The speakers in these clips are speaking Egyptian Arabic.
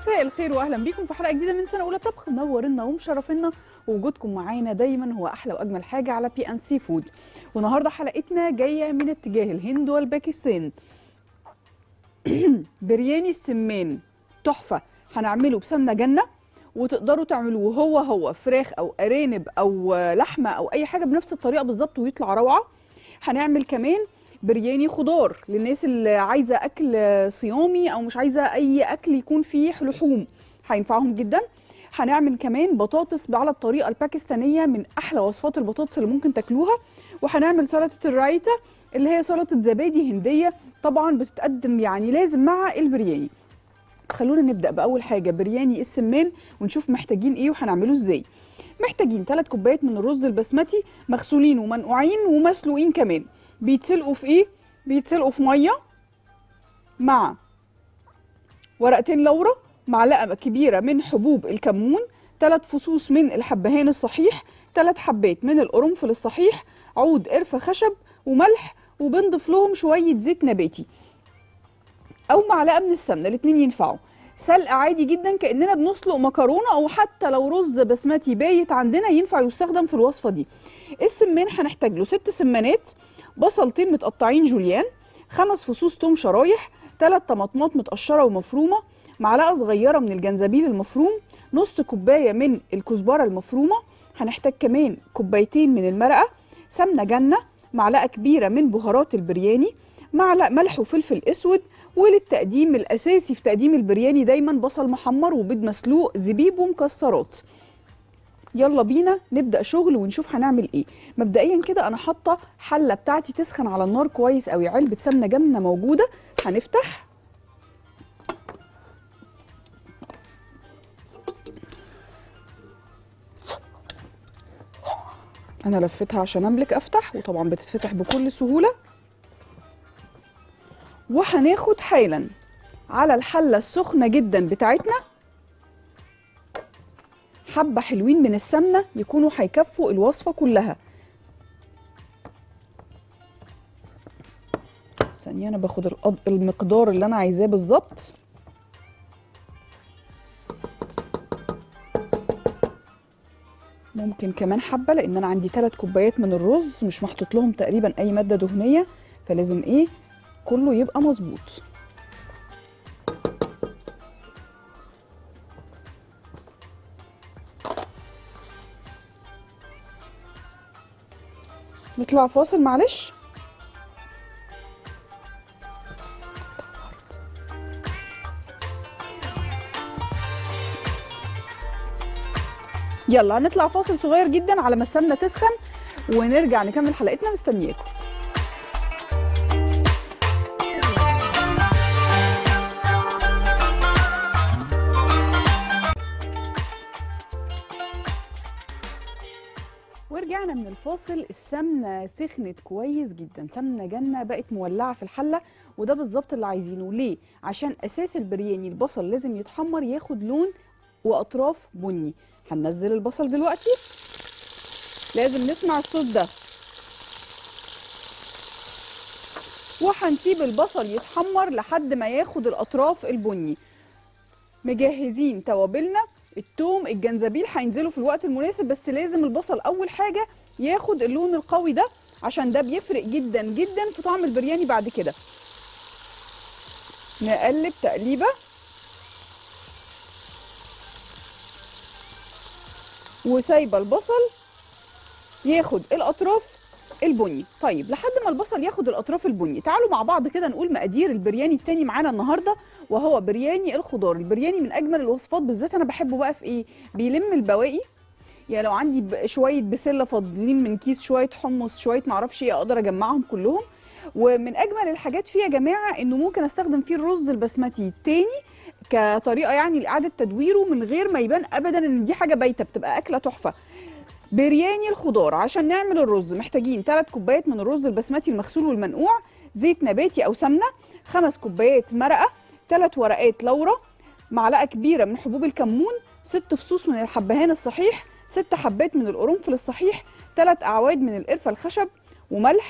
مساء الخير واهلا بيكم في حلقه جديده من سنه اولى طبخ منورنا ومشرفينا ووجودكم معانا دايما هو احلى واجمل حاجه على بي ان سي فود والنهارده حلقتنا جايه من اتجاه الهند والباكستان برياني السمان تحفه هنعمله بسمنه جنه وتقدروا تعملوه هو هو فراخ او ارانب او لحمه او اي حاجه بنفس الطريقه بالظبط ويطلع روعه هنعمل كمان برياني خضار للناس اللي عايزه اكل صيامي او مش عايزه اي اكل يكون فيه لحوم هينفعهم جدا هنعمل كمان بطاطس على الطريقه الباكستانيه من احلى وصفات البطاطس اللي ممكن تاكلوها وهنعمل سلطه الرايتا اللي هي سلطه زبادي هنديه طبعا بتتقدم يعني لازم مع البرياني خلونا نبدا باول حاجه برياني السمان ونشوف محتاجين ايه وهنعمله ازاي محتاجين 3 كوبايات من الرز البسمتي مغسولين ومنقوعين ومسلوقين كمان بيتسلقوا في ايه بيتسلقوا في ميه مع ورقتين لورا معلقه كبيره من حبوب الكمون ثلاث فصوص من الحبهان الصحيح ثلاث حبات من القرنفل الصحيح عود قرفه خشب وملح وبنضيف لهم شويه زيت نباتي او معلقه من السمنه الاثنين ينفعوا سلق عادي جدا كاننا بنسلق مكرونه او حتى لو رز بسمتي بايت عندنا ينفع يستخدم في الوصفه دي السمان هنحتاج له ست سمانات بصلتين متقطعين جوليان خمس فصوص توم شرايح ثلاث طماطمات متقشره ومفرومه معلقه صغيره من الجنزبيل المفروم نص كوبايه من الكزبره المفرومه هنحتاج كمان كوبايتين من المرقه سمنه جنه معلقه كبيره من بهارات البرياني معلقه ملح وفلفل اسود وللتقديم الاساسي في تقديم البرياني دايما بصل محمر وبيض مسلوق زبيب ومكسرات يلا بينا نبدا شغل ونشوف هنعمل ايه مبدئيا كده انا حاطه حله بتاعتي تسخن على النار كويس قوي علبه سمنه جبنه موجوده هنفتح انا لفتها عشان املك افتح وطبعا بتتفتح بكل سهوله وهناخد حالا على الحله السخنه جدا بتاعتنا حبه حلوين من السمنه يكونوا هيكفوا الوصفه كلها ثانيه انا باخد القض... المقدار اللي انا عايزاه بالظبط ممكن كمان حبه لان انا عندي 3 كوبايات من الرز مش محطوط لهم تقريبا اي ماده دهنيه فلازم ايه كله يبقى مظبوط نطلع فاصل معلش يلا هنطلع فاصل صغير جدا على ما السمنه تسخن ونرجع نكمل حلقتنا مستنياكم ورجعنا من الفاصل السمنه سخنت كويس جدا سمنه جنه بقت مولعه في الحله وده بالظبط اللي عايزينه ليه عشان اساس البرياني البصل لازم يتحمر ياخد لون واطراف بني هننزل البصل دلوقتي لازم نسمع الصوت ده وهنسيب البصل يتحمر لحد ما ياخد الاطراف البني مجهزين توابلنا التوم الجنزبيل هينزلوا في الوقت المناسب بس لازم البصل اول حاجه ياخد اللون القوي ده عشان ده بيفرق جدا جدا في طعم البرياني بعد كده نقلب تقليبه وسايبه البصل ياخد الاطراف البني طيب لحد ما البصل ياخد الاطراف البني تعالوا مع بعض كده نقول مقادير البرياني التاني معانا النهارده وهو برياني الخضار البرياني من اجمل الوصفات بالذات انا بحبه بقى في ايه بيلم البواقي يعني لو عندي شويه بسله فاضلين من كيس شويه حمص شويه معرفش ايه اقدر اجمعهم كلهم ومن اجمل الحاجات فيه يا جماعه انه ممكن استخدم فيه الرز البسمتي التاني كطريقه يعني لاعاده تدويره من غير ما يبان ابدا ان دي حاجه بايته بتبقى اكله تحفه برياني الخضار عشان نعمل الرز محتاجين 3 كوبايات من الرز البسمتي المغسول والمنقوع زيت نباتي او سمنه 5 كوبايات مرقه 3 ورقات لورا معلقه كبيره من حبوب الكمون 6 فصوص من الحبهان الصحيح 6 حبات من القرنفل الصحيح 3 اعواد من القرفه الخشب وملح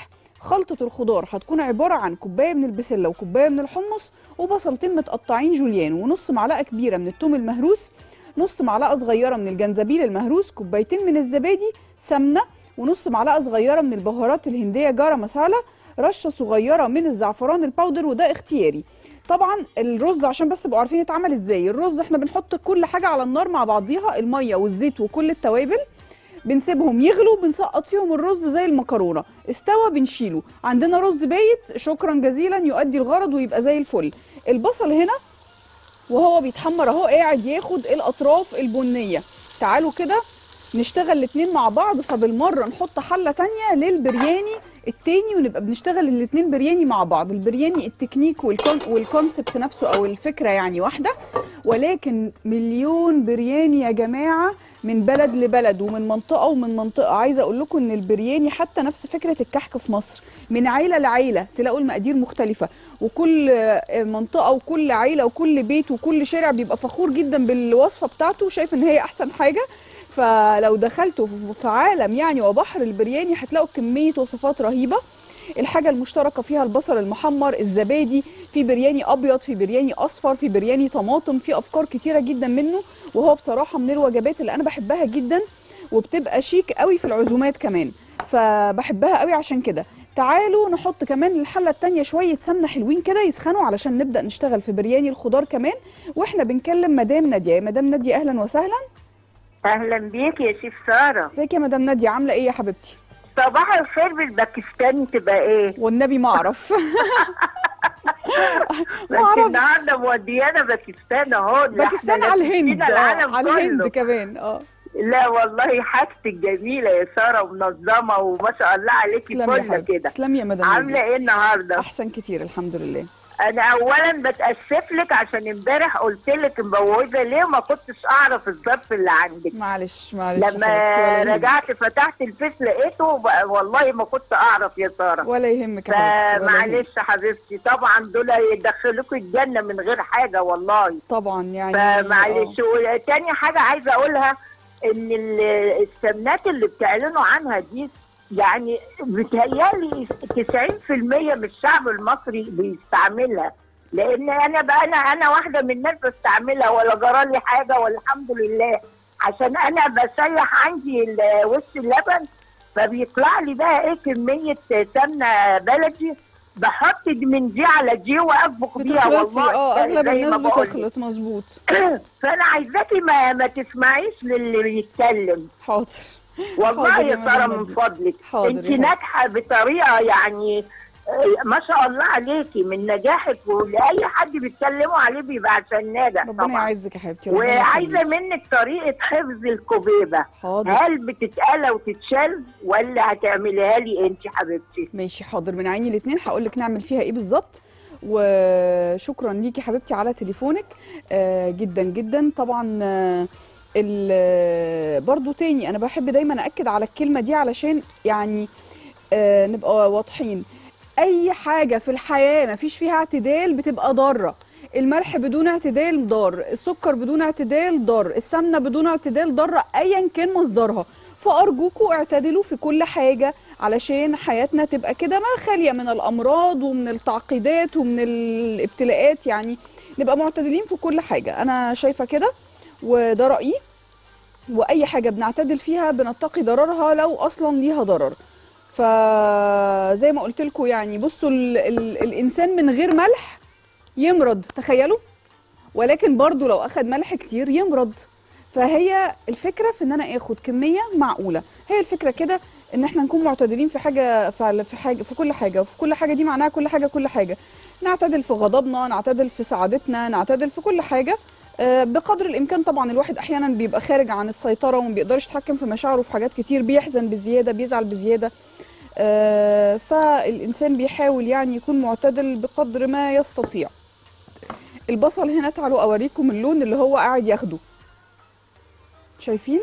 خلطه الخضار هتكون عباره عن كوبايه من البسله وكوبايه من الحمص وبصلتين متقطعين جوليان ونص معلقه كبيره من الثوم المهروس نص معلقه صغيره من الجنزبيل المهروس كوبايتين من الزبادي سمنه ونص معلقه صغيره من البهارات الهنديه جارة مسالة رشه صغيره من الزعفران الباودر وده اختياري طبعا الرز عشان بس تبقوا عارفين يتعمل ازاي الرز احنا بنحط كل حاجه على النار مع بعضيها الميه والزيت وكل التوابل بنسيبهم يغلوا بنسقط فيهم الرز زي المكرونه استوى بنشيله عندنا رز بايت شكرا جزيلا يؤدي الغرض ويبقى زي الفل البصل هنا وهو بيتحمر اهو قاعد ياخد الاطراف البنيه تعالوا كده نشتغل الاتنين مع بعض فبالمره نحط حله تانية للبرياني التاني ونبقى بنشتغل الاتنين برياني مع بعض البرياني التكنيك والكون والكونسبت نفسه او الفكره يعني واحده ولكن مليون برياني يا جماعه من بلد لبلد ومن منطقه ومن منطقه عايزه اقول لكم ان البرياني حتى نفس فكره الكحك في مصر من عيله لعيله تلاقوا المقادير مختلفه وكل آه، منطقه وكل عيله وكل بيت وكل شارع بيبقى فخور جدا بالوصفه بتاعته وشايف ان هي احسن حاجه فلو دخلتوا في- في عالم يعني وبحر البرياني هتلاقوا كميه وصفات رهيبه الحاجه المشتركه فيها البصل المحمر الزبادي في برياني ابيض في برياني اصفر في برياني طماطم في افكار كتيره جدا منه وهو بصراحه من الوجبات اللي انا بحبها جدا وبتبقى شيك قوي في العزومات كمان فبحبها قوي عشان كده تعالوا نحط كمان الحله التانية شويه سمنه حلوين كده يسخنوا علشان نبدا نشتغل في برياني الخضار كمان واحنا بنكلم مدام ناديه يا مدام ناديه اهلا وسهلا اهلا بيك يا شيف ساره ازيك يا مدام ناديه عامله ايه يا حبيبتي صباح الخير بالباكستاني تبقى ايه والنبي ما اعرف ما بس اعرفش النهارده موديانا باكستان اهو ده باكستان إحنا على لاففين الهند آه، العالم على الهند كله. كمان اه لا والله حاجتك جميله يا ساره ومنظمه وما شاء الله عليكي تسلمي يا كلها حبيبتي كده تسلمي يا مدام عامله ناديه ايه النهارده احسن كتير الحمد لله انا اولا بتاسف لك عشان امبارح قلت لك مبوظه ليه وما كنتش اعرف الظرف اللي عندك معلش معلش يا لما حبيبتي، ولا يهمك. رجعت فتحت الفيس لقيته بقى- والله ما كنت اعرف يا ساره ولا يهمك يا حبيبتي ولا يهمك. فمعلش حبيبتي طبعا دول يدخلوكوا الجنه من غير حاجه والله طبعا يعني آه. فمعلش وتاني حاجه عايزه اقولها ان ال- السمنات اللي بتعلنوا عنها دي يعني بتهيالي 90% من الشعب المصري بيستعملها لان انا بقى انا انا واحده من الناس بستعملها ولا جرالي حاجه والحمد لله عشان انا بسيح عندي ال- وش اللبن فبيطلع لي بقى ايه كميه سمنه بلدي بحط دي من دي على دي واطبخ بيها بتخلطي والله اه اغلب زي ما الناس بقولك. بتخلط مظبوط فانا عايزاكي ما, ما تسمعيش للي بيتكلم حاضر والله حاضر يا يا ساره مدام من نادية. فضلك حاضر انت يا حبيبتي. ناجحه بطريقه يعني آه، ما شاء الله عليكي من نجاحك ولاي حد بيتكلموا عليه بيبقى عشان ناجح ربنا طبعا يعزك يا حبيبتي ربنا وعايزه يخليك. منك طريقه حفظ الكوبيبه حاضر هل بتتقلى وتتشال ولا هتعمليها لي انت حبيبتي ماشي حاضر من عيني الاثنين هقول لك نعمل فيها ايه بالظبط وشكرا ليكي حبيبتي على تليفونك آه جدا جدا طبعا آه ال- برضو تاني انا بحب دايما اكد على الكلمه دي علشان يعني آه نبقى واضحين اي حاجه في الحياه مفيش فيها اعتدال بتبقى ضاره الملح بدون اعتدال ضار السكر بدون اعتدال ضار السمنه بدون اعتدال ضاره ايا كان مصدرها فارجوكوا اعتدلوا في كل حاجه علشان حياتنا تبقى كده ما خاليه من الامراض ومن التعقيدات ومن الابتلاءات يعني نبقى معتدلين في كل حاجه انا شايفه كده وده رايي واي حاجه بنعتدل فيها بنتقي ضررها لو اصلا ليها ضرر فزي ما قلت لكم يعني بصوا ال ال الانسان من غير ملح يمرض تخيلوا ولكن برضو لو اخد ملح كتير يمرض فهي الفكره في ان انا اخد كميه معقوله هي الفكره كده ان احنا نكون معتدلين في حاجه في في حاجه في كل حاجه وفي كل حاجه دي معناها كل حاجه كل حاجه نعتدل في غضبنا نعتدل في سعادتنا نعتدل في كل حاجه آه، بقدر الامكان طبعا الواحد احيانا بيبقى خارج عن السيطره وما بيقدرش يتحكم في مشاعره في حاجات كتير بيحزن بزياده بيزعل بزياده آه، فالانسان بيحاول يعني يكون معتدل بقدر ما يستطيع البصل هنا تعالوا اوريكم اللون اللي هو قاعد ياخده شايفين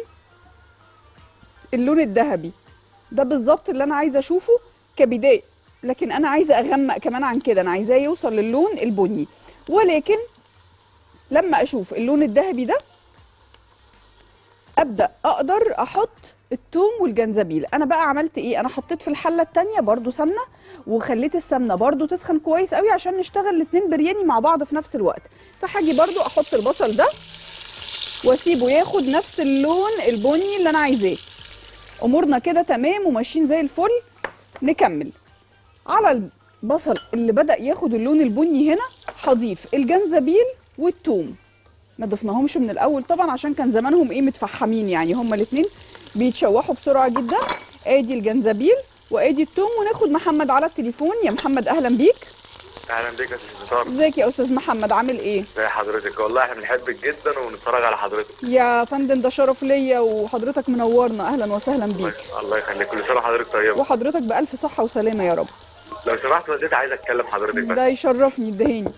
اللون الذهبي ده بالظبط اللي انا عايزه اشوفه كبدايه لكن انا عايزه اغمق كمان عن كده انا عايزاه يوصل للون البني ولكن لما اشوف اللون الذهبي ده ابدا اقدر احط التوم والجنزبيل انا بقى عملت ايه انا حطيت في الحله التانية برضو سمنه وخليت السمنه برضو تسخن كويس قوي عشان نشتغل الاتنين برياني مع بعض في نفس الوقت فهاجي برضو احط البصل ده واسيبه ياخد نفس اللون البني اللي انا عايزاه امورنا كده تمام وماشيين زي الفل نكمل على البصل اللي بدا ياخد اللون البني هنا هضيف الجنزبيل والثوم ما ضفناهمش من الاول طبعا عشان كان زمانهم ايه متفحمين يعني هما الاثنين بيتشوحوا بسرعه جدا ادي الجنزبيل وادي الثوم وناخد محمد على التليفون يا محمد اهلا بيك اهلا بيك يا استاذ فطار ازيك يا استاذ محمد عامل ايه ازي حضرتك والله احنا بنحبك جدا وبنتفرج على حضرتك يا فندم ده شرف ليا وحضرتك منورنا اهلا وسهلا الله بيك الله يخليك كل سنه وحضرتك طيبه وحضرتك بألف صحة وسلامة يا رب لو سمحت والدتي عايز اتكلم حضرتك بس ده يشرفني ادهاني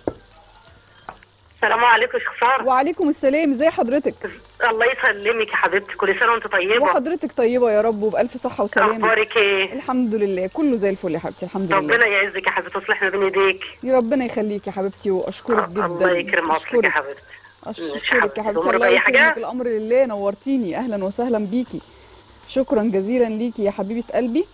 السلام عليكم يا شخصار وعليكم السلام ازي حضرتك الله يسلمك يا حبيبتي كل سنه وانت طيبه وحضرتك طيبة يا رب وبألف صحة وسلامة اخبارك ايه الحمد لله كله زي الفل يا حبيبتي الحمد لله ربنا يعزك يا حبيبتي ويصلح ما بين ايديك يا ربنا يخليك يا حبيبتي واشكرك جدا الله يكرم عطفك يا اشكرك حبيبتي اشكرك يا حبيبتي. حبيبتي تؤمري الله بأي حاجة؟ يكرمك الامر لله نورتيني اهلا وسهلا بيكي شكرا جزيلا ليكي يا حبيبه قلبي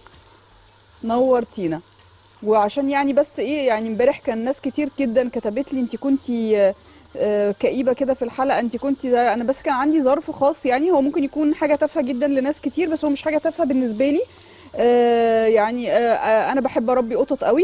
نورتينا وعشان يعني بس ايه يعني امبارح كان ناس كتير جدا كتبت لي انت كنتي آه، آه، كئيبه كده في الحلقه انت كنتي زي انا بس كان عندي ظرف خاص يعني هو ممكن يكون حاجه تافهه جدا لناس كتير بس هو مش حاجه تافهه بالنسبه لي آه، يعني آه، آه، انا بحب اربي قطط قوي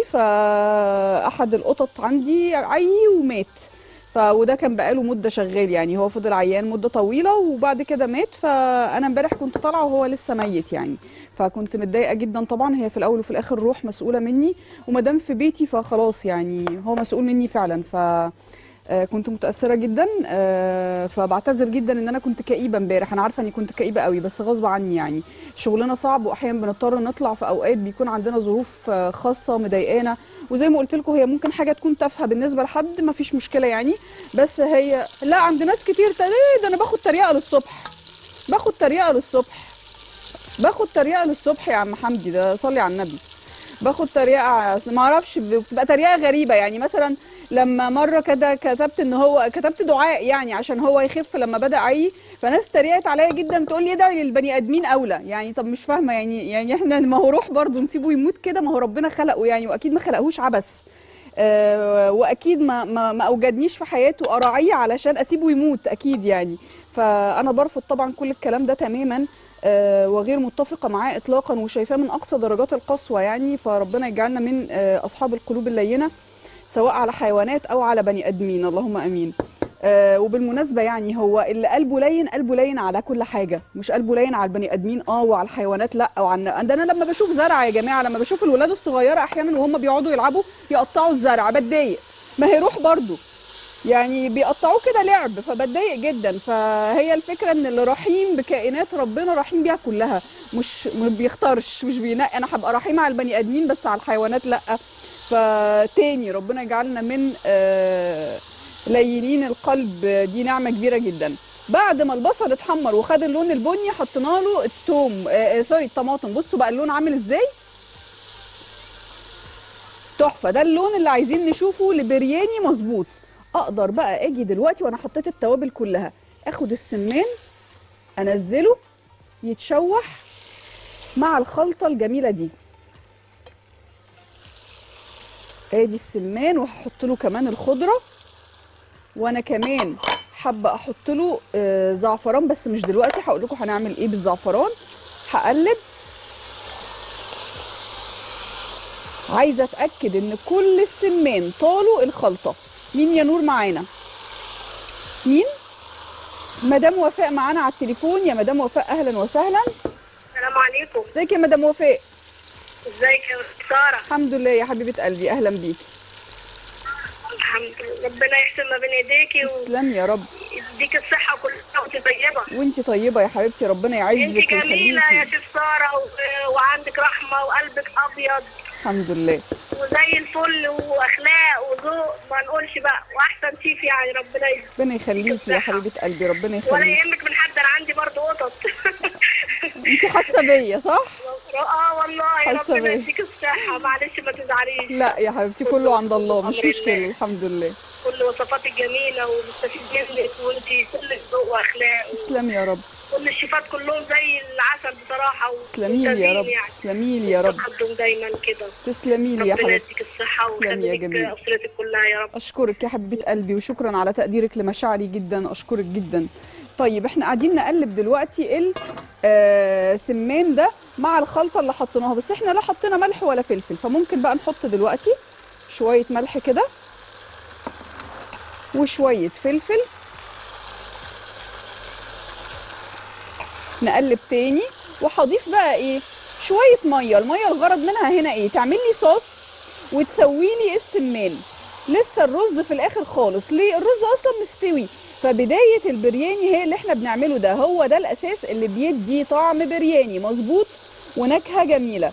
فاحد القطط عندي عي ومات ف وده كان بقاله مده شغال يعني هو فضل عيان مده طويله وبعد كده مات فانا امبارح كنت طالعه وهو لسه ميت يعني فكنت متضايقه جدا طبعا هي في الاول وفي الاخر روح مسؤوله مني وما دام في بيتي فخلاص يعني هو مسؤول مني فعلا ف آه، كنت متاثره جدا آه، فبعتذر جدا ان انا كنت كئيبه امبارح انا عارفه اني كنت كئيبه قوي بس غصب عني يعني شغلنا صعب واحيانا بنضطر نطلع في اوقات بيكون عندنا ظروف آه، خاصه مضايقانا وزي ما قلت لكم هي ممكن حاجه تكون تافهه بالنسبه لحد ما فيش مشكله يعني بس هي لا عند ناس كتير تقول ايه ده انا باخد تريقه للصبح باخد تريقه للصبح باخد تريقه للصبح يا عم حمدي ده صلي على النبي باخد تريقه ما اعرفش بتبقى تريقه غريبه يعني مثلا لما مره كده كتبت ان هو كتبت دعاء يعني عشان هو يخف لما بدا عي فناس تريقت عليا جدا بتقول لي ادعي للبني ادمين اولى يعني طب مش فاهمه يعني يعني احنا ما هو روح برضه نسيبه يموت كده ما هو ربنا خلقه يعني واكيد ما خلقهوش عبث آه، واكيد ما ما ما اوجدنيش في حياته اراعيه علشان اسيبه يموت اكيد يعني فانا برفض طبعا كل الكلام ده تماما آه، وغير متفقه معاه اطلاقا وشايفاه من اقصى درجات القسوه يعني فربنا يجعلنا من آه، اصحاب القلوب اللينه سواء على حيوانات او على بني ادمين اللهم امين آه وبالمناسبه يعني هو اللي قلبه لين قلبه لين على كل حاجه مش قلبه لين على البني ادمين اه وعلى الحيوانات لا وعن ده انا لما بشوف زرع يا جماعه لما بشوف الولاد الصغيره احيانا وهم بيقعدوا يلعبوا يقطعوا الزرع بتضايق ما هي روح برضو يعني بيقطعوه كده لعب فبتضايق جدا فهي الفكره ان اللي رحيم بكائنات ربنا رحيم بيها كلها مش ما بيختارش مش بينقي انا هبقى رحيمه على البني ادمين بس على الحيوانات لا فتاني ربنا يجعلنا من آه، لينين القلب دي نعمه كبيره جدا بعد ما البصل اتحمر وخد اللون البني حطينا له الثوم آه، آه، سوري الطماطم بصوا بقى اللون عامل ازاي تحفه ده اللون اللي عايزين نشوفه لبرياني مظبوط اقدر بقى اجي دلوقتي وانا حطيت التوابل كلها اخد السمان انزله يتشوح مع الخلطه الجميله دي ادي السمان وهحط له كمان الخضره وانا كمان حابه احط له آه، زعفران بس مش دلوقتي هقول لكم هنعمل ايه بالزعفران هقلب عايزه اتاكد ان كل السمان طالوا الخلطه مين يا نور معانا مين مدام وفاء معانا على التليفون يا مدام وفاء اهلا وسهلا السلام عليكم ازيك يا مدام وفاء ازيك يا ساره الحمد لله يا حبيبه قلبي اهلا بيك الحمد لله ربنا يحسن ما بين ايديكي تسلم يا رب ويديك الصحه كل سنه وانت طيبه وانت طيبه يا حبيبتي ربنا يعزك انت جميله يا ويخليكي شيخ ساره و- وعندك رحمه وقلبك ابيض الحمد لله وزي الفل واخلاق وذوق ما نقولش بقى واحسن شيف يعني ربنا يجزيك ربنا يخليكي يا حبيبه قلبي ربنا ولا يخليكي يهمك من حد انا عندي برضه قطط انت حاسه بيا صح اه والله حاسة ربنا بيا. يديك الصحه معلش ما تزعليش لا يا حبيبتي كله عند الله مش أمر مشكله الله. الحمد لله كل وصفاتك جميله ومستفيدين منك وانت كل ذوق واخلاق تسلم يا رب وان الشيفات كلهم زي العسل بصراحه تسلمي لي يا رب وممتازين يعني تسلمي لي يا رب تقدم دايما كده تسلمي لي يا ربنا حبيبتي يديك الصحه تسلمي يا ويخليك جميل. اسرتك كلها يا رب اشكرك يا حبيبه قلبي وشكرا على تقديرك لمشاعري جدا اشكرك جدا طيب احنا قاعدين نقلب دلوقتي السمان ده مع الخلطه اللي حطيناها بس احنا لا حطينا ملح ولا فلفل فممكن بقى نحط دلوقتي شويه ملح كده وشويه فلفل نقلب تاني وهضيف بقى ايه شويه ميه الميه الغرض منها هنا ايه تعمل لي صوص وتسوي لي السمان لسه الرز في الاخر خالص ليه الرز اصلا مستوي فبدايه البرياني هي اللي احنا بنعمله ده هو ده الاساس اللي بيدي طعم برياني مظبوط ونكهه جميله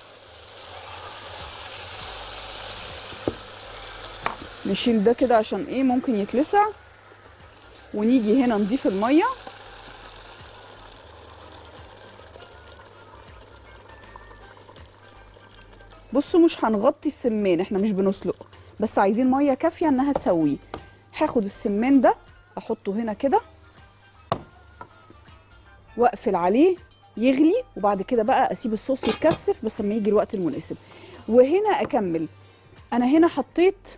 نشيل ده كده عشان ايه ممكن يتلسع ونيجي هنا نضيف الميه بصوا مش هنغطي السمان احنا مش بنسلق بس عايزين ميه كافيه انها تسويه هاخد السمان ده احطه هنا كده واقفل عليه يغلي وبعد كده بقى اسيب الصوص يتكثف بس لما يجي الوقت المناسب وهنا اكمل انا هنا حطيت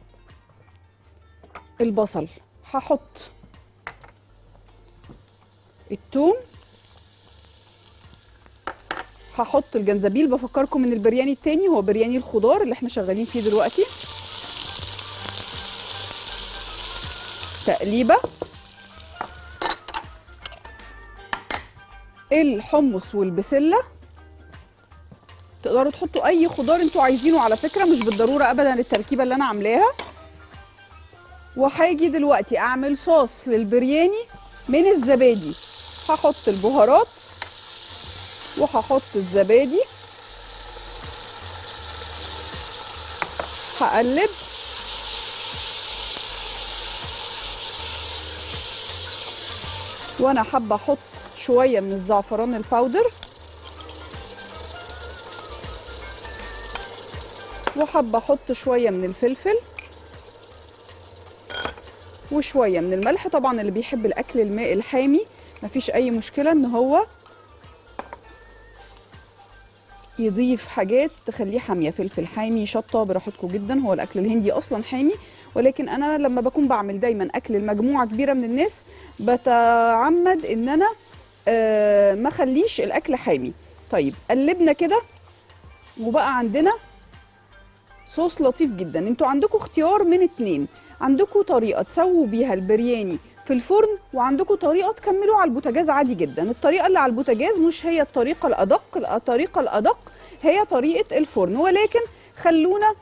البصل هحط الثوم هحط الجنزبيل بفكركم من البرياني التاني هو برياني الخضار اللي احنا شغالين فيه دلوقتي تقليبه الحمص والبسله تقدروا تحطوا اي خضار انتوا عايزينه على فكره مش بالضروره ابدا التركيبه اللي انا عاملاها وهاجي دلوقتي اعمل صوص للبرياني من الزبادي هحط البهارات وهحط الزبادي هقلب وانا حابه احط شويه من الزعفران الباودر وحابه احط شويه من الفلفل وشويه من الملح طبعا اللي بيحب الاكل الماء الحامي مفيش اي مشكله ان هو يضيف حاجات تخليه حاميه فلفل حامي شطه براحتكم جدا هو الاكل الهندي اصلا حامي ولكن انا لما بكون بعمل دايما اكل لمجموعه كبيره من الناس بتعمد ان انا آه، ما اخليش الاكل حامي طيب قلبنا كده وبقى عندنا صوص لطيف جدا انتوا عندكم اختيار من اتنين عندكم طريقه تسووا بيها البرياني في الفرن وعندكم طريقه تكملوا على البوتاجاز عادي جدا الطريقه اللي على البوتاجاز مش هي الطريقه الادق الطريقه الادق هي طريقه الفرن ولكن خلونا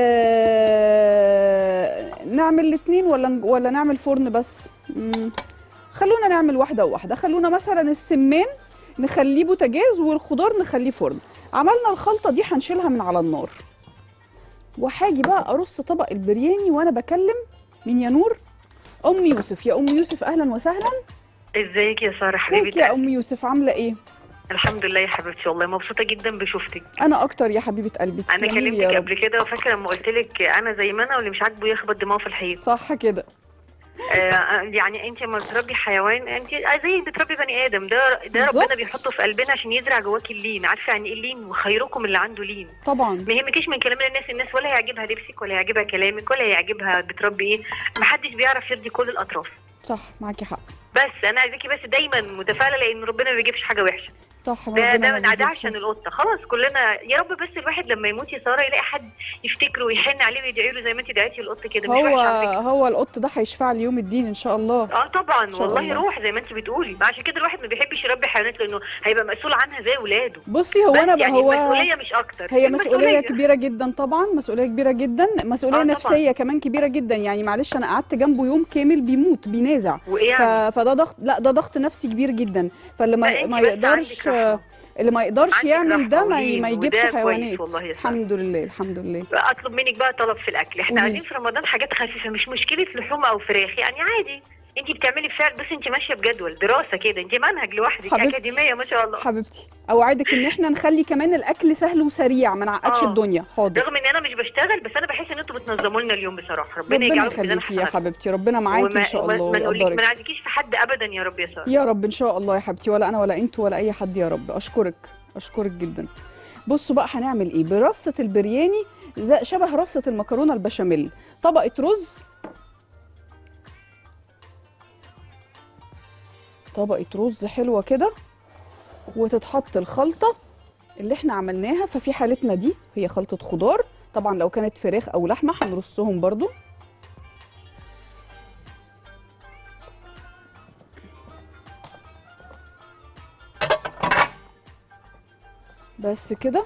آه نعمل الاثنين ولا ولا نعمل فرن بس مم. خلونا نعمل واحده وواحده خلونا مثلا السمان نخليه بوتاجاز والخضار نخليه فرن عملنا الخلطه دي هنشيلها من على النار وهاجي بقى ارص طبق البرياني وانا بكلم من يا نور ام يوسف يا ام يوسف اهلا وسهلا ازيك يا ساره ازيك حبيبتي يا ام يوسف عامله ايه الحمد لله يا حبيبتي والله مبسوطه جدا بشوفتك انا اكتر يا حبيبه قلبي انا تسلمي لي كلمتك يا رب قبل كده وفاكره لما قلت لك انا زي ما انا واللي مش عاجبه يخبط دماغه في الحيط صح كده آه يعني انت لما بتربي حيوان انت زي بتربي بني ادم ده ده بالظبط. ربنا بيحطه في قلبنا عشان يزرع جواكي اللين عارفه يعني ايه اللين وخيركم اللي عنده لين طبعا ما يهمكيش من كلام الناس الناس ولا هيعجبها لبسك ولا هيعجبها كلامك ولا هيعجبها بتربي ايه محدش بيعرف يرضي كل الاطراف صح معاكي حق بس انا عايزاكي بس دايما متفائله لان ربنا ما بيجيبش حاجه وحشه صح ده ربنا ده ما ده, ده بيجيبش. عشان القطه خلاص كلنا يا رب بس الواحد لما يموت يا ساره يلاقي حد يفتكره ويحن عليه ويدعي له زي ما انت دعيتي القط كده مش هو وحش على فكره هو القط ده هيشفع لي يوم الدين ان شاء الله اه طبعا شاء والله الله. روح زي ما انت بتقولي عشان كده الواحد ما بيحبش يربي حيوانات لانه هيبقى مسؤول عنها زي ولاده بصي هو بس انا بقى يعني هو المسؤوليه مش اكتر هي مسؤولية المسؤولية. كبيرة جدا طبعا مسؤولية كبيرة جدا مسؤولية آه طبعاً. نفسية كمان كبيرة جدا يعني معلش أنا قعدت جنبه يوم كامل بيموت بينازع وايه ف... يعني فده ضغط لا ده ضغط نفسي كبير جدا فاللي لا، ما, انت ما بس يقدرش عندك رحمة. اللي ما يقدرش عندك يعمل رحمة ده ما, ي... ولين، ما وده يجيبش كويس حيوانات والله يا سارة. الحمد لله الحمد لله اطلب منك بقى طلب في الاكل احنا قولي. قاعدين في رمضان حاجات خفيفه مش مشكله لحوم او فراخ يعني عادي انت بتعملي فعل بس انت ماشيه بجدول دراسه كده انت منهج لوحدك حبيبتي. اكاديميه ما شاء الله حبيبتي اوعدك ان احنا نخلي كمان الاكل سهل وسريع ما نعقدش آه. الدنيا حاضر رغم ان انا مش بشتغل بس انا بحس ان انتوا بتنظموا لنا اليوم بصراحه ربنا, ربنا يجعله في ميزان يخليكي يا حسناتكم. حبيبتي ربنا معاكي ان شاء وما- الله ما نقولك- ويقدرك ما نعديكيش في حد ابدا يا رب يا ساره يا رب ان شاء الله يا حبيبتي ولا انا ولا انتوا ولا اي حد يا رب اشكرك اشكرك جدا بصوا بقى هنعمل ايه برصه البرياني زي شبه رصه المكرونه البشاميل طبقه رز طبقه رز حلوه كده وتتحط الخلطه اللي احنا عملناها ففي حالتنا دي هي خلطه خضار طبعا لو كانت فراخ او لحمه هنرصهم برضو بس كده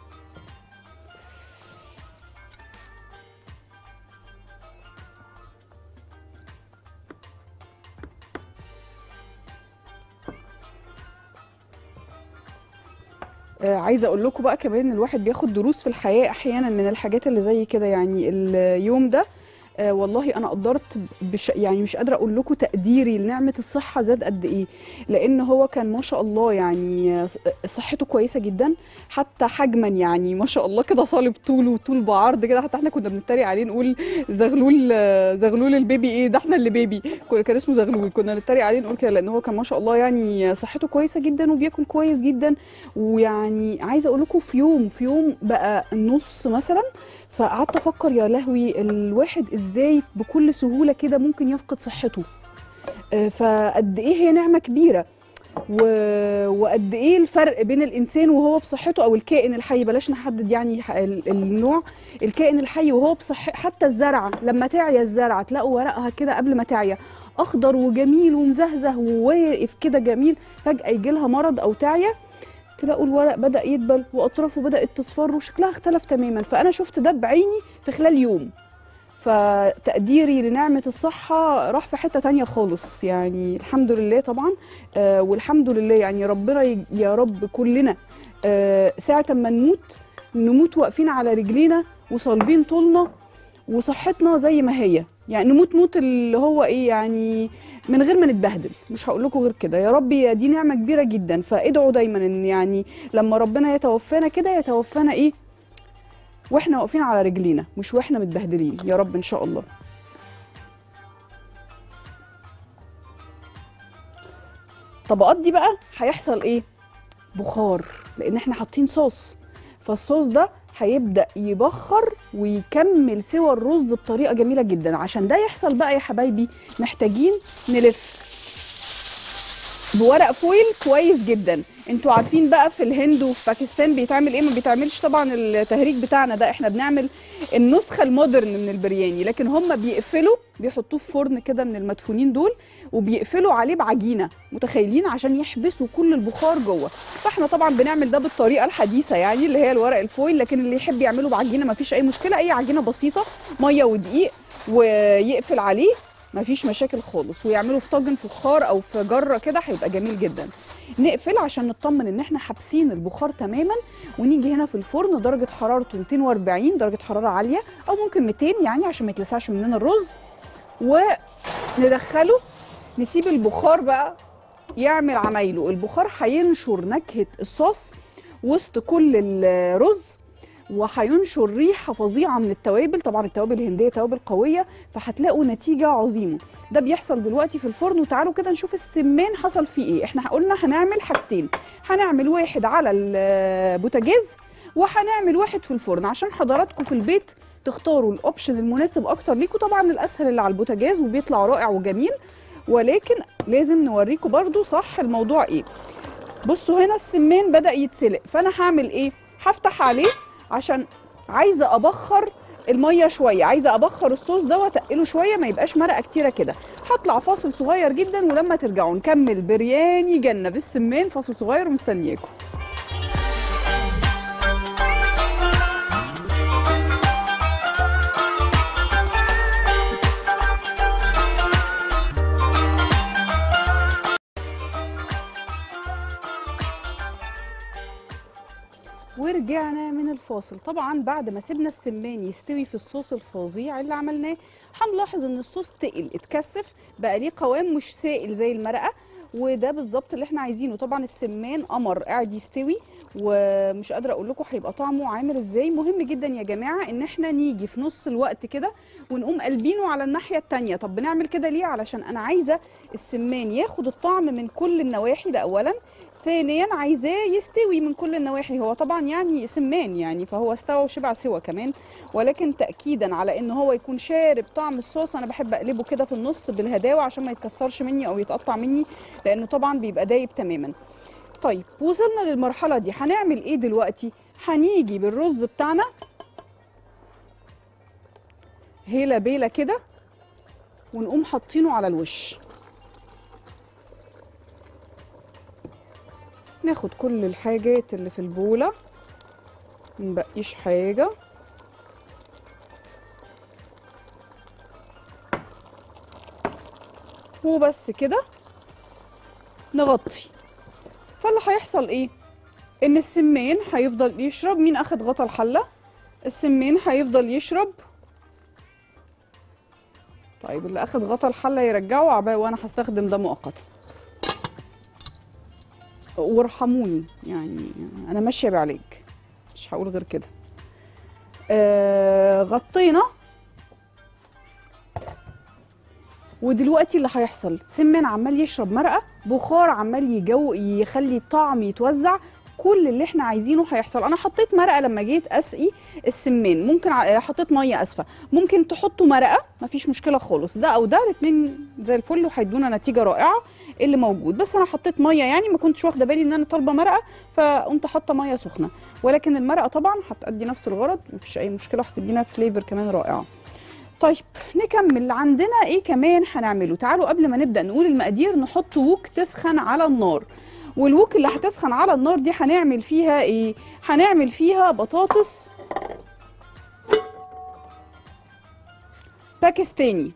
آه، عايزه اقول لكم بقى كمان الواحد بياخد دروس في الحياه احيانا من الحاجات اللي زي كده يعني اليوم ده آه، والله انا قدرت بش يعني مش قادره اقول لكم تقديري لنعمه الصحه زاد قد ايه لان هو كان ما شاء الله يعني آه، صحته كويسه جدا حتى حجما يعني ما شاء الله كده صالب طول وطول بعرض كده حتى احنا كنا بنتريق عليه نقول زغلول آه، زغلول البيبي ايه ده احنا اللي بيبي كنا- كان اسمه زغلول كنا نتريق عليه نقول كده لان هو كان ما شاء الله يعني صحته كويسه جدا وبياكل كويس جدا ويعني عايزه اقول لكم في يوم في يوم بقى النص مثلا فقعدت افكر يا لهوي الواحد ازاي بكل سهوله كده ممكن يفقد صحته آه، فقد ايه هي نعمه كبيره و... وقد ايه الفرق بين الانسان وهو بصحته او الكائن الحي بلاش نحدد يعني ح- ال- النوع الكائن الحي وهو بصح حتى الزرعه لما تعيا الزرعه تلاقوا ورقها كده قبل ما تعيا اخضر وجميل ومزهزه وواقف كده جميل فجاه يجي لها مرض او تعيا تلاقوا الورق بدا يدبل واطرافه بدات تصفر وشكلها اختلف تماما فانا شفت ده بعيني في خلال يوم فتقديري لنعمة الصحة راح في حتة تانية خالص يعني الحمد لله طبعا آه والحمد لله يعني ربنا ي- يا رب كلنا آه ساعة ما نموت نموت واقفين على رجلينا وصالبين طولنا وصحتنا زي ما هي يعني نموت موت اللي هو ايه يعني من غير ما نتبهدل مش هقول لكم غير كده يا رب يا دي نعمة كبيرة جدا فادعوا دايما ان يعني لما ربنا يتوفانا كده يتوفانا ايه واحنا واقفين على رجلينا مش واحنا متبهدلين يا رب ان شاء الله الطبقات دي بقى هيحصل ايه بخار لان احنا حاطين صوص فالصوص ده هيبدا يبخر ويكمل سوى الرز بطريقه جميله جدا عشان ده يحصل بقى يا حبايبي محتاجين نلف بورق فويل كويس جدا انتوا عارفين بقى في الهند وفي باكستان بيتعمل ايه ما بيتعملش طبعا التهريج بتاعنا ده احنا بنعمل النسخه المودرن من البرياني لكن هم بيقفلوا بيحطوه في فرن كده من المدفونين دول وبيقفلوا عليه بعجينه متخيلين عشان يحبسوا كل البخار جوه فاحنا طبعا بنعمل ده بالطريقه الحديثه يعني اللي هي الورق الفويل لكن اللي يحب يعمله بعجينه ما فيش اي مشكله اي عجينه بسيطه ميه ودقيق ويقفل عليه مفيش مشاكل خالص ويعملوا في طاجن فخار او في جره كده هيبقى جميل جدا نقفل عشان نطمن ان احنا حابسين البخار تماما ونيجي هنا في الفرن درجه حرارته 240 درجه حراره عاليه او ممكن 200 يعني عشان ما يتلسعش مننا الرز وندخله نسيب البخار بقى يعمل عمايله البخار هينشر نكهه الصوص وسط كل الرز وهينشر ريحه فظيعه من التوابل طبعا التوابل الهنديه توابل قويه فهتلاقوا نتيجه عظيمه ده بيحصل دلوقتي في الفرن وتعالوا كده نشوف السمان حصل فيه ايه احنا قلنا هنعمل حاجتين هنعمل واحد على البوتاجاز وهنعمل واحد في الفرن عشان حضراتكم في البيت تختاروا الاوبشن المناسب اكتر ليكم طبعا الاسهل اللي على البوتاجاز وبيطلع رائع وجميل ولكن لازم نوريكم برضو صح الموضوع ايه بصوا هنا السمان بدأ يتسلق فانا هعمل ايه هفتح عليه عشان عايزه ابخر الميه شويه عايزه ابخر الصوص ده واتقله شويه ما يبقاش مرقه كتيره كده هطلع فاصل صغير جدا ولما ترجعوا نكمل برياني جنه بالسمان فاصل صغير ومستنياكم ورجعنا من الفاصل طبعا بعد ما سيبنا السمان يستوي في الصوص الفظيع اللي عملناه هنلاحظ ان الصوص تقل اتكثف بقى ليه قوام مش سائل زي المرقه وده بالظبط اللي احنا عايزينه طبعا السمان قمر قاعد يستوي ومش قادره اقول لكم هيبقى طعمه عامل ازاي مهم جدا يا جماعه ان احنا نيجي في نص الوقت كده ونقوم قلبينه على الناحيه التانية طب بنعمل كده ليه علشان انا عايزه السمان ياخد الطعم من كل النواحي ده اولا ثانيا عايزاه يستوي من كل النواحي هو طبعا يعني سمان يعني فهو استوى وشبع سوا كمان ولكن تاكيدا على ان هو يكون شارب طعم الصوص انا بحب اقلبه كده في النص بالهداوه عشان ما يتكسرش مني او يتقطع مني لانه طبعا بيبقى دايب تماما طيب وصلنا للمرحله دي هنعمل ايه دلوقتي هنيجي بالرز بتاعنا هيلا بيلا كده ونقوم حاطينه على الوش ناخد كل الحاجات اللي في البولة منبقيش حاجة وبس كده نغطي فاللي هيحصل ايه ان السمان هيفضل يشرب مين اخد غطا الحلة السمان هيفضل يشرب طيب اللي اخد غطا الحلة يرجعه عبال وانا هستخدم ده مؤقتا وارحموني يعني انا ماشيه بعلاج مش هقول غير كده آه غطينا ودلوقتي اللي هيحصل سمن عمال يشرب مرقه بخار عمال يجو يخلي الطعم يتوزع كل اللي احنا عايزينه هيحصل انا حطيت مرقه لما جيت اسقي السمان ممكن ع- حطيت ميه اسفه ممكن تحطوا مرقه مفيش مشكله خالص ده او ده الاثنين زي الفل وهيدونا نتيجه رائعه اللي موجود بس انا حطيت ميه يعني ما كنتش واخده بالي ان انا طالبه مرقه فقمت حاطه ميه سخنه ولكن المرقه طبعا هتأدي نفس الغرض مفيش اي مشكله هتدينا فليفر كمان رائعه طيب نكمل عندنا ايه كمان هنعمله تعالوا قبل ما نبدا نقول المقادير نحط ووك تسخن على النار والوك اللي هتسخن على النار دي هنعمل فيها ايه هنعمل فيها بطاطس باكستاني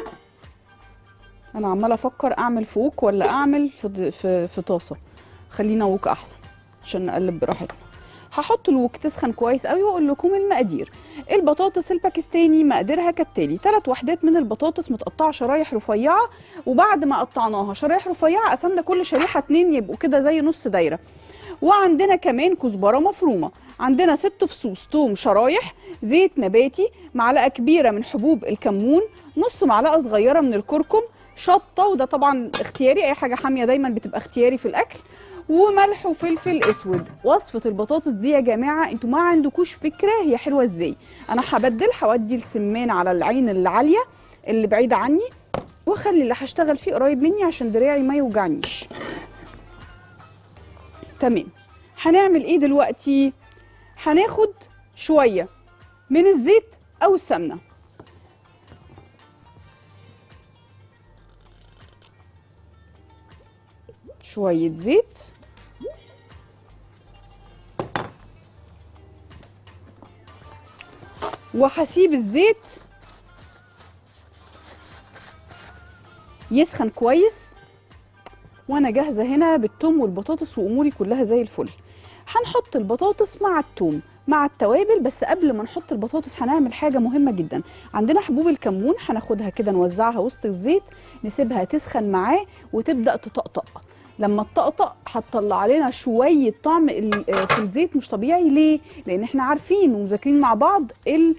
انا عماله افكر اعمل في ووك ولا اعمل في في, في طاسه خلينا ووك احسن عشان نقلب براحتنا هحط الوك تسخن كويس قوي واقول لكم المقادير البطاطس الباكستاني مقاديرها كالتالي ثلاث وحدات من البطاطس متقطعه شرايح رفيعه وبعد ما قطعناها شرايح رفيعه قسمنا كل شريحه اتنين يبقوا كده زي نص دايره وعندنا كمان كزبره مفرومه عندنا ست فصوص توم شرايح زيت نباتي معلقه كبيره من حبوب الكمون نص معلقه صغيره من الكركم شطه وده طبعا اختياري اي حاجه حاميه دايما بتبقى اختياري في الاكل وملح وفلفل اسود وصفه البطاطس دي يا جماعه انتوا ما عندكوش فكره هي حلوه ازاي انا هبدل هودي السمان على العين العاليه اللي بعيده عني واخلي اللي هشتغل فيه قريب مني عشان دراعي ما يوجعنيش تمام هنعمل ايه دلوقتي هناخد شويه من الزيت او السمنه شويه زيت وهسيب الزيت يسخن كويس وانا جاهزه هنا بالثوم والبطاطس واموري كلها زي الفل هنحط البطاطس مع الثوم مع التوابل بس قبل ما نحط البطاطس هنعمل حاجه مهمه جدا عندنا حبوب الكمون هناخدها كده نوزعها وسط الزيت نسيبها تسخن معاه وتبدا تطقطق لما تطقطق هتطلع لنا شويه طعم ال- آه في الزيت مش طبيعي ليه لان احنا عارفين ومذاكرين مع بعض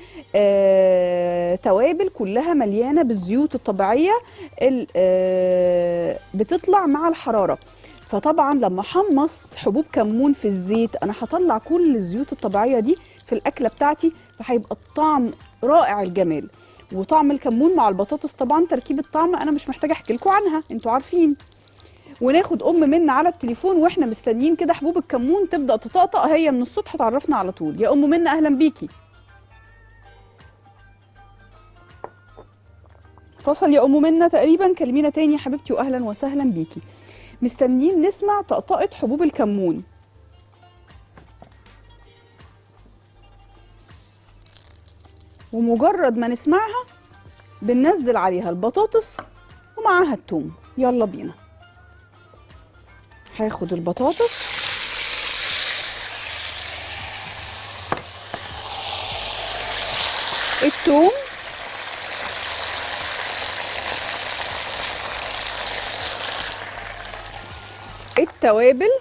التوابل كلها مليانه بالزيوت الطبيعيه ال- آه، بتطلع مع الحراره فطبعا لما احمص حبوب كمون في الزيت انا هطلع كل الزيوت الطبيعيه دي في الاكله بتاعتي فهيبقى الطعم رائع الجمال وطعم الكمون مع البطاطس طبعا تركيبه طعم انا مش محتاجه احكي لكم عنها انتوا عارفين وناخد ام منا على التليفون واحنا مستنيين كده حبوب الكمون تبدا تطقطق هي من الصبح تعرفنا على طول يا ام منا اهلا بيكي فصل يا ام منا تقريبا كلمينا تاني يا حبيبتي واهلا وسهلا بيكي مستنيين نسمع طقطقه حبوب الكمون ومجرد ما نسمعها بننزل عليها البطاطس ومعاها التوم يلا بينا هاخد البطاطس التوم توابل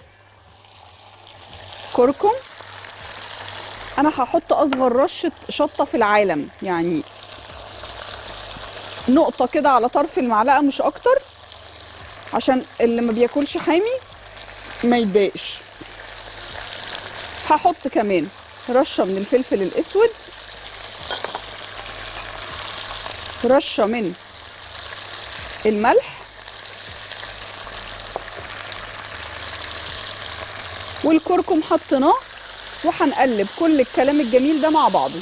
كركم انا هحط اصغر رشه شطه في العالم يعني نقطه كده على طرف المعلقه مش اكتر عشان اللي ما بياكلش حامي ما يتضايقش هحط كمان رشه من الفلفل الاسود رشه من الملح والكركم حطيناه وهنقلب كل الكلام الجميل ده مع بعضه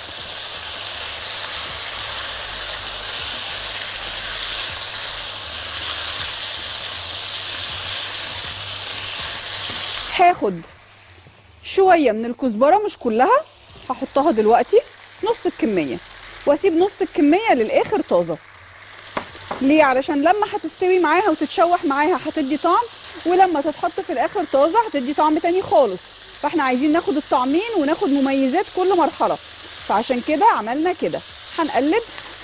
هاخد شويه من الكزبره مش كلها هحطها دلوقتي نص الكميه واسيب نص الكميه للاخر طازه ليه علشان لما هتستوي معاها وتتشوح معاها هتدي طعم ولما تتحط في الاخر طازه هتدي طعم تاني خالص فاحنا عايزين ناخد الطعمين وناخد مميزات كل مرحله فعشان كده عملنا كده هنقلب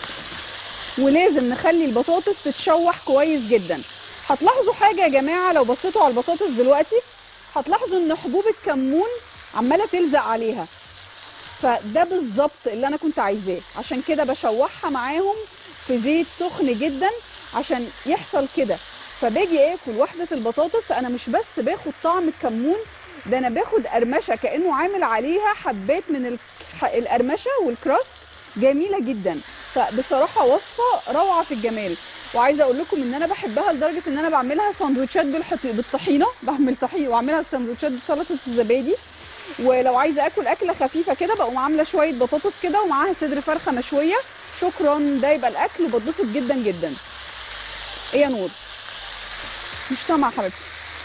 ولازم نخلي البطاطس تتشوح كويس جدا هتلاحظوا حاجه يا جماعه لو بصيتوا على البطاطس دلوقتي هتلاحظوا ان حبوب الكمون عماله تلزق عليها فده بالظبط اللي انا كنت عايزاه عشان كده بشوحها معاهم في زيت سخن جدا عشان يحصل كده فباجي اكل وحده البطاطس انا مش بس باخد طعم الكمون ده انا باخد قرمشه كانه عامل عليها حبات من الك- القرمشه والكراست جميله جدا فبصراحه وصفه روعه في الجمال وعايزه اقول لكم ان انا بحبها لدرجه ان انا بعملها سندوتشات بالحط- بالطحينه بعمل طحينه واعملها سندوتشات بسلطه الزبادي ولو عايزه اكل اكله خفيفه كده بقوم عامله شويه بطاطس كده ومعاها صدر فرخه مشويه شكرا ده يبقى الاكل وبتبسط جدا جدا ايه يا نور مش سامعه حبيبتي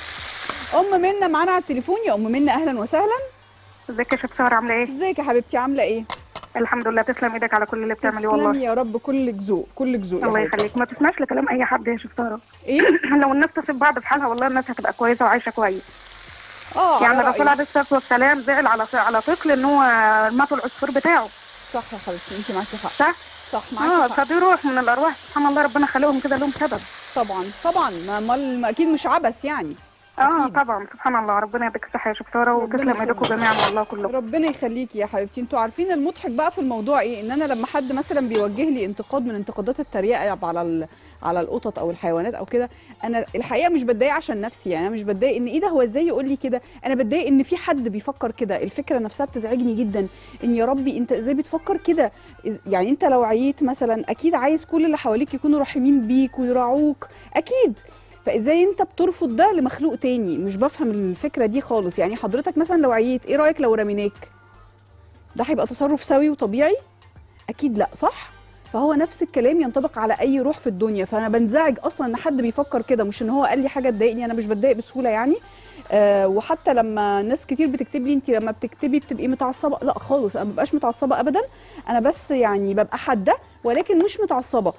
ام منى معانا على التليفون يا ام منى اهلا وسهلا ازيك يا شيخ ساره عامله ايه؟ ازيك يا حبيبتي عامله ايه الحمد لله تسلم ايدك على كل اللي بتعمليه والله تسلمي يا رب كلك ذوق كلك ذوق يا الله حبيبتي. يخليك ما تسمعش لكلام اي حد يا شيخ ساره ايه لو الناس تسيب بعض في حالها والله الناس هتبقى كويسه وعايشه كويس اه يعني على الرسول رأيك. عليه الصلاه والسلام زعل على على طفل ان هو ماتوا العصفور بتاعه صح يا حبيبتي انت معاكي حق صح؟ صح اه معاكي حق فدي روح من الارواح سبحان الله ربنا خلقهم كده لهم سبب طبعا طبعا ما ما اكيد مش عبث يعني اه أكيد. طبعا سبحان الله ربنا يديك الصحه يا شيخ ساره ربنا وتسلم ايديكم يخليك. جميعا والله كلكم ربنا يخليكي يا حبيبتي انتوا عارفين المضحك بقى في الموضوع ايه ان انا لما حد مثلا بيوجه لي انتقاد من انتقادات التريقه على ال... على القطط او الحيوانات او كده انا الحقيقه مش بتضايق عشان نفسي يعني انا مش بتضايق ان ايه ده هو ازاي يقول لي كده انا بتضايق ان في حد بيفكر كده الفكره نفسها بتزعجني جدا ان يا ربي انت ازاي بتفكر كده إز- يعني انت لو عييت مثلا اكيد عايز كل اللي حواليك يكونوا رحيمين بيك ويراعوك اكيد فازاي انت بترفض ده لمخلوق تاني مش بفهم الفكره دي خالص يعني حضرتك مثلا لو عييت ايه رايك لو رميناك ده هيبقى تصرف سوي وطبيعي اكيد لا صح فهو نفس الكلام ينطبق على اي روح في الدنيا فانا بنزعج اصلا ان حد بيفكر كده مش ان هو قال لي حاجه تضايقني انا مش بتضايق بسهوله يعني آه وحتى لما ناس كتير بتكتب لي انت لما بتكتبي بتبقي متعصبه لا خالص انا ما ببقاش متعصبه ابدا انا بس يعني ببقى حاده ولكن مش متعصبه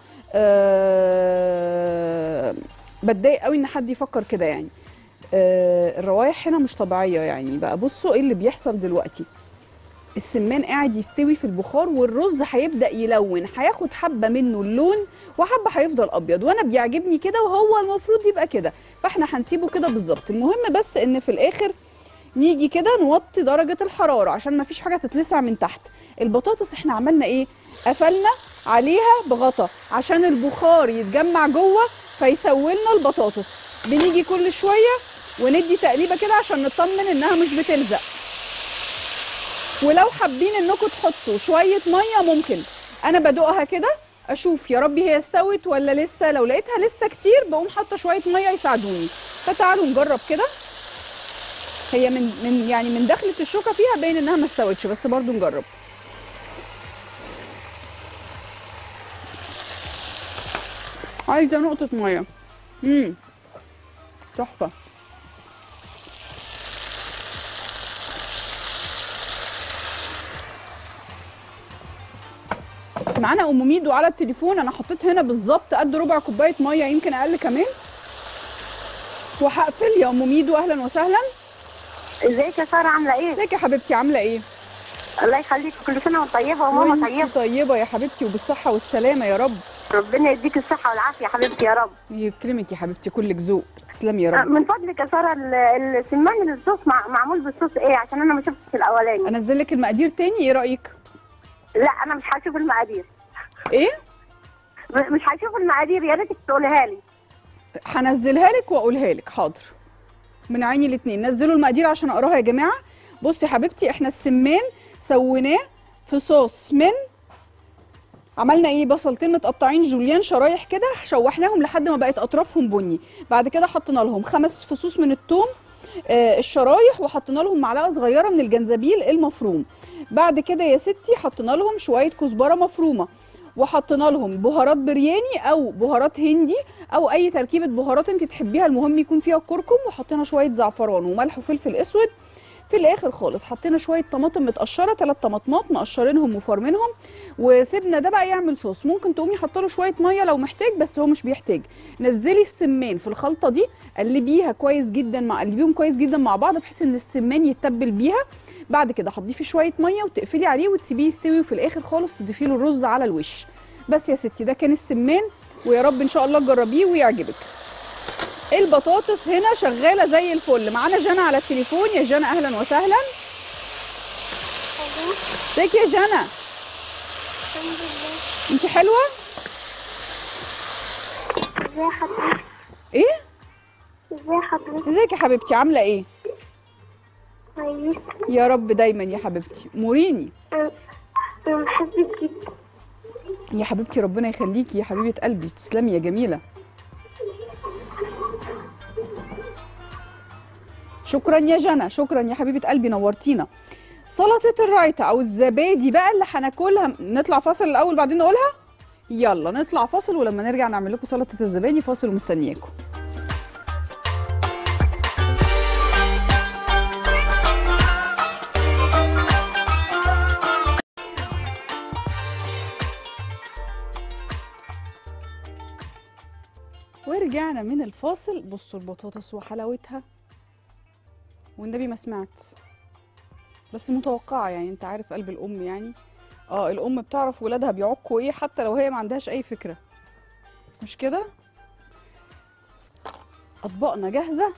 آه بتضايق قوي ان حد يفكر كده يعني آه الروايح هنا مش طبيعيه يعني بقى بصوا ايه اللي بيحصل دلوقتي السمان قاعد يستوي في البخار والرز هيبدا يلون هياخد حبه منه اللون وحبه هيفضل ابيض وانا بيعجبني كده وهو المفروض يبقى كده فاحنا هنسيبه كده بالظبط المهم بس ان في الاخر نيجي كده نوطي درجه الحراره عشان ما فيش حاجه تتلسع من تحت البطاطس احنا عملنا ايه قفلنا عليها بغطا عشان البخار يتجمع جوه فيسولنا البطاطس بنيجي كل شويه وندي تقليبه كده عشان نطمن انها مش بتلزق ولو حابين انكم تحطوا شويه ميه ممكن انا بدوقها كده اشوف يا ربي هي استوت ولا لسه لو لقيتها لسه كتير بقوم حاطه شويه ميه يساعدوني فتعالوا نجرب كده هي من من يعني من دخلة الشوكه فيها باين انها ما استوتش بس برضو نجرب عايزه نقطه ميه امم تحفه معانا ام ميدو على التليفون انا حطيت هنا بالظبط قد ربع كوبايه ميه يمكن اقل كمان وهقفل يا ام ميدو اهلا وسهلا ازيك يا ساره عامله ايه؟ ازيك يا حبيبتي عامله ايه الله يخليك كل سنه وانت طيبه وماما وانت طيبه طيبه يا حبيبتي وبالصحه والسلامه يا رب ربنا يديك الصحة والعافية يا حبيبتي يا رب يكرمك يا حبيبتي كلك ذوق تسلمي يا آه، رب من فضلك يا سارة ال- السمان الصوص مع... معمول بالصوص ايه عشان انا ما شفتش الاولاني انزل لك المقادير تاني ايه رايك لا انا مش هشوف المقادير ايه م- مش هشوف المقادير يا ريتك تقولها لي هنزلها لك واقولها لك حاضر من عيني الاثنين نزلوا المقادير عشان اقراها يا جماعه بصي يا حبيبتي احنا السمان سويناه في صوص من عملنا ايه بصلتين متقطعين جوليان شرايح كده شوحناهم لحد ما بقت اطرافهم بني بعد كده حطينا لهم خمس فصوص من الثوم آه الشرايح وحطينا لهم معلقه صغيره من الجنزبيل المفروم بعد كده يا ستي حطينا لهم شويه كزبره مفرومه وحطينا لهم بهارات برياني او بهارات هندي او اي تركيبه بهارات انت تحبيها المهم يكون فيها كركم وحطينا شويه زعفران وملح وفلفل اسود في الاخر خالص حطينا شويه طماطم متقشره ثلاث طماطمات مقشرينهم وفارمينهم وسيبنا ده بقى يعمل صوص ممكن تقومي حاطه له شويه ميه لو محتاج بس هو مش بيحتاج نزلي السمان في الخلطه دي قلبيها كويس جدا مع قلبيهم كويس جدا مع بعض بحيث ان السمان يتبل بيها بعد كده هتضيفي شويه ميه وتقفلي عليه وتسيبيه يستوي وفي الاخر خالص تضيفي له الرز على الوش بس يا ستي ده كان السمان ويا رب ان شاء الله تجربيه ويعجبك البطاطس هنا شغاله زي الفل معانا جنى على التليفون يا جنى اهلا وسهلا ازيك يا جنى الحمد لله انت حلوه ازي حضرتك ايه ازي حضرتك ازيك يا حبيبتي عامله ايه كويس يا رب دايما يا حبيبتي موريني انا بحبك جدا يا حبيبتي ربنا يخليكي يا حبيبه قلبي تسلمي يا جميله شكرا يا جنى شكرا يا حبيبه قلبي نورتينا سلطه الرايتا او الزبادي بقى اللي هناكلها نطلع فاصل الاول بعدين نقولها يلا نطلع فاصل ولما نرجع نعمل لكم سلطه الزبادي فاصل ومستنياكم ورجعنا من الفاصل بصوا البطاطس وحلاوتها والنبي ما سمعت بس متوقعة يعني انت عارف قلب الأم يعني اه الأم بتعرف ولادها بيعكوا ايه حتى لو هي ما عندهاش أي فكرة مش كده أطباقنا جاهزة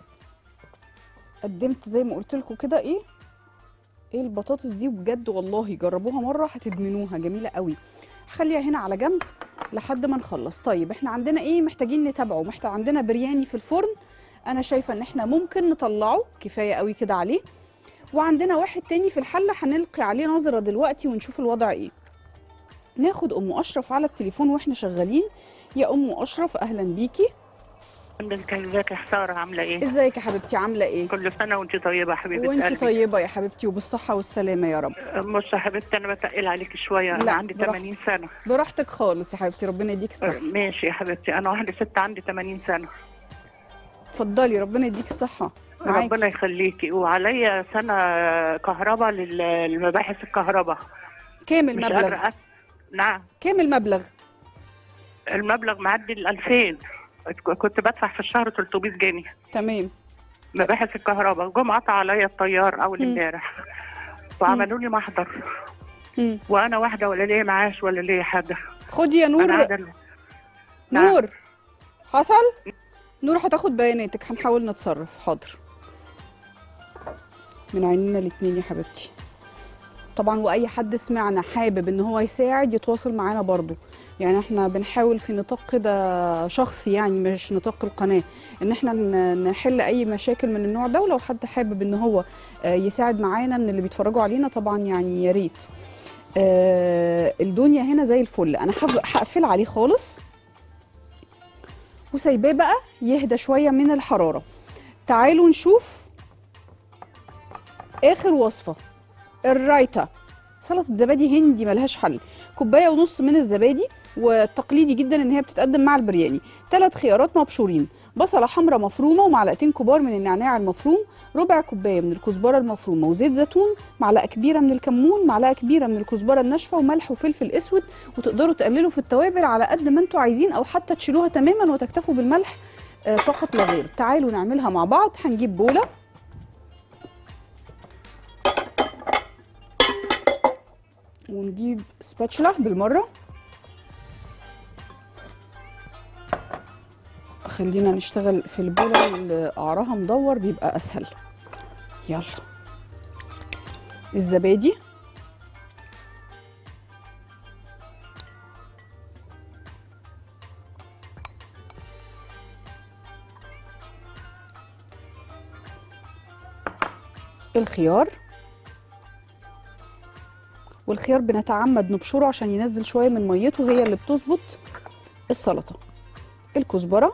قدمت زي ما قلت لكم كده ايه ايه البطاطس دي بجد والله جربوها مرة هتدمنوها جميلة قوي هخليها هنا على جنب لحد ما نخلص طيب احنا عندنا ايه محتاجين نتابعه محتاج عندنا برياني في الفرن انا شايفه ان احنا ممكن نطلعه كفايه قوي كده عليه وعندنا واحد تاني في الحله هنلقي عليه نظره دلوقتي ونشوف الوضع ايه ناخد ام اشرف على التليفون واحنا شغالين يا ام اشرف اهلا بيكي انت ازيك يا ساره عامله ايه ازيك يا حبيبتي عامله ايه كل سنه وانت طيبه يا حبيبه وانت قلبي طيبه يا حبيبتي وبالصحه والسلامه يا رب بص يا حبيبتي انا بتقل عليك شويه لا، انا عندي براحتك. 80 سنه براحتك خالص يا حبيبتي ربنا يديك الصحه ماشي يا حبيبتي انا واحده ست عندي 80 سنه اتفضلي ربنا يديك الصحه معاكي. ربنا يخليكي وعليا سنه كهرباء لل- لمباحث الكهرباء كام مش المبلغ قادره أ- نعم كام المبلغ المبلغ معدي ال 2000 كنت بدفع في الشهر 300 جنيه تمام مباحث الكهرباء جم قطع عليا الطيار اول مم. امبارح وعملوا لي محضر مم. وانا واحده ولا ليا معاش ولا ليا حاجه خدي يا انا نور قاعده نعم. نور حصل نور هتاخد بياناتك هنحاول نتصرف حاضر من عينينا الاتنين يا حبيبتي طبعا واي حد سمعنا حابب ان هو يساعد يتواصل معانا برضو يعني احنا بنحاول في نطاق كده شخصي يعني مش نطاق القناه ان احنا ن- نحل اي مشاكل من النوع ده ولو حد حابب ان هو آه، يساعد معانا من اللي بيتفرجوا علينا طبعا يعني يا ريت آه، الدنيا هنا زي الفل انا هب- هقفل عليه خالص وسايباه بقى يهدى شويه من الحراره تعالوا نشوف اخر وصفه الرايتا سلطه زبادي هندي ملهاش حل كوبايه ونص من الزبادي وتقليدي جدا ان هي بتتقدم مع البرياني ثلاث خيارات مبشورين بصله حمراء مفرومه ومعلقتين كبار من النعناع المفروم ربع كوبايه من الكزبره المفرومه وزيت زيتون معلقه كبيره من الكمون معلقه كبيره من الكزبره الناشفه وملح وفلفل اسود وتقدروا تقللوا في التوابل على قد ما انتوا عايزين او حتى تشيلوها تماما وتكتفوا بالملح آه، فقط لا غير تعالوا نعملها مع بعض هنجيب بوله ونجيب سباتشلا بالمره خلينا نشتغل في البولة اللي قعرها مدور بيبقى اسهل يلا الزبادي الخيار والخيار بنتعمد نبشره عشان ينزل شويه من ميته هي اللي بتظبط السلطه الكزبره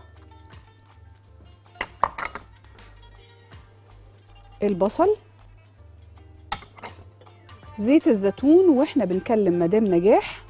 البصل زيت الزيتون واحنا بنكلم مدام نجاح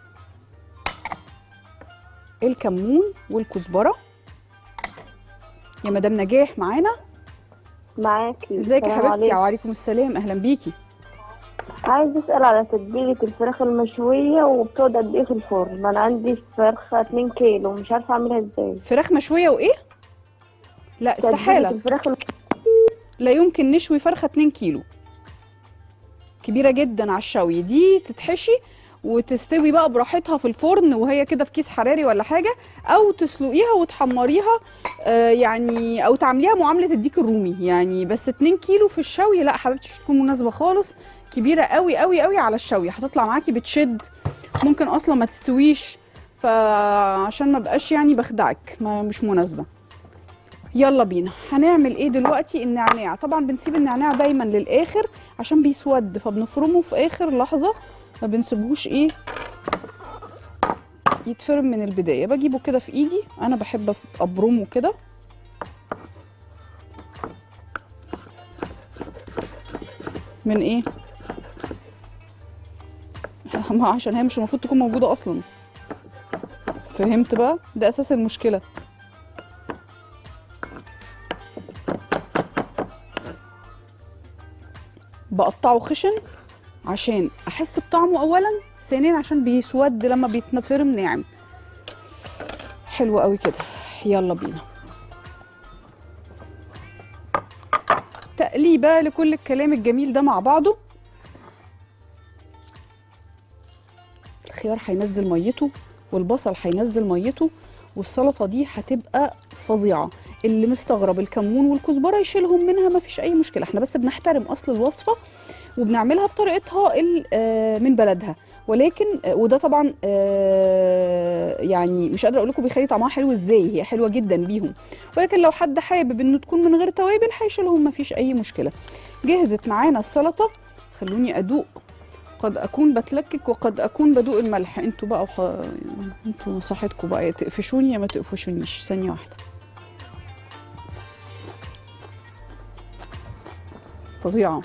الكمون والكزبره يا مدام نجاح معانا معاكي ازيك يا السلام حبيبتي عليكم. وعليكم السلام اهلا بيكي عايز اسال على تتبيله الفراخ المشويه وبتقعد قد ايه في الفرن انا عندي فرخه 2 كيلو مش عارفه اعملها ازاي فراخ مشويه وايه لا تتبيلة استحاله الفراخ الم- لا يمكن نشوي فرخه 2 كيلو كبيره جدا على الشوي دي تتحشي وتستوي بقى براحتها في الفرن وهي كده في كيس حراري ولا حاجه او تسلقيها وتحمريها آه يعني او تعمليها معامله الديك الرومي يعني بس 2 كيلو في الشوي لا حبيبتي مش تكون مناسبه خالص كبيره قوي قوي قوي على الشوي هتطلع معاكي بتشد ممكن اصلا ما تستويش فعشان ما بقاش يعني بخدعك ما مش مناسبه يلا بينا هنعمل ايه دلوقتي النعناع طبعا بنسيب النعناع دايما للاخر عشان بيسود فبنفرمه في اخر لحظه ما بنسيبهوش ايه يتفرم من البدايه بجيبه كده في ايدي انا بحب ابرمه كده من ايه ما عشان هي مش المفروض تكون موجوده اصلا فهمت بقى ده اساس المشكله بقطعه خشن عشان احس بطعمه اولا ثانيا عشان بيسود لما بيتنفرم ناعم حلو قوي كده يلا بينا تقليبه لكل الكلام الجميل ده مع بعضه الخيار هينزل ميته والبصل هينزل ميته والسلطه دي هتبقى فظيعه اللي مستغرب الكمون والكزبره يشيلهم منها ما فيش اي مشكله احنا بس بنحترم اصل الوصفه وبنعملها بطريقتها ال- آه، من بلدها ولكن آه، وده طبعا آه، يعني مش قادره اقول لكم بيخلي طعمها حلو ازاي هي حلوه جدا بيهم ولكن لو حد حابب انه تكون من غير توابل هيشيلهم ما فيش اي مشكله جهزت معانا السلطه خلوني ادوق قد اكون بتلكك وقد اكون بدوق الملح انتوا بقى وخ... انتوا نصيحتكم بقى يا تقفشوني يا ما تقفشونيش ثانيه واحده فظيعه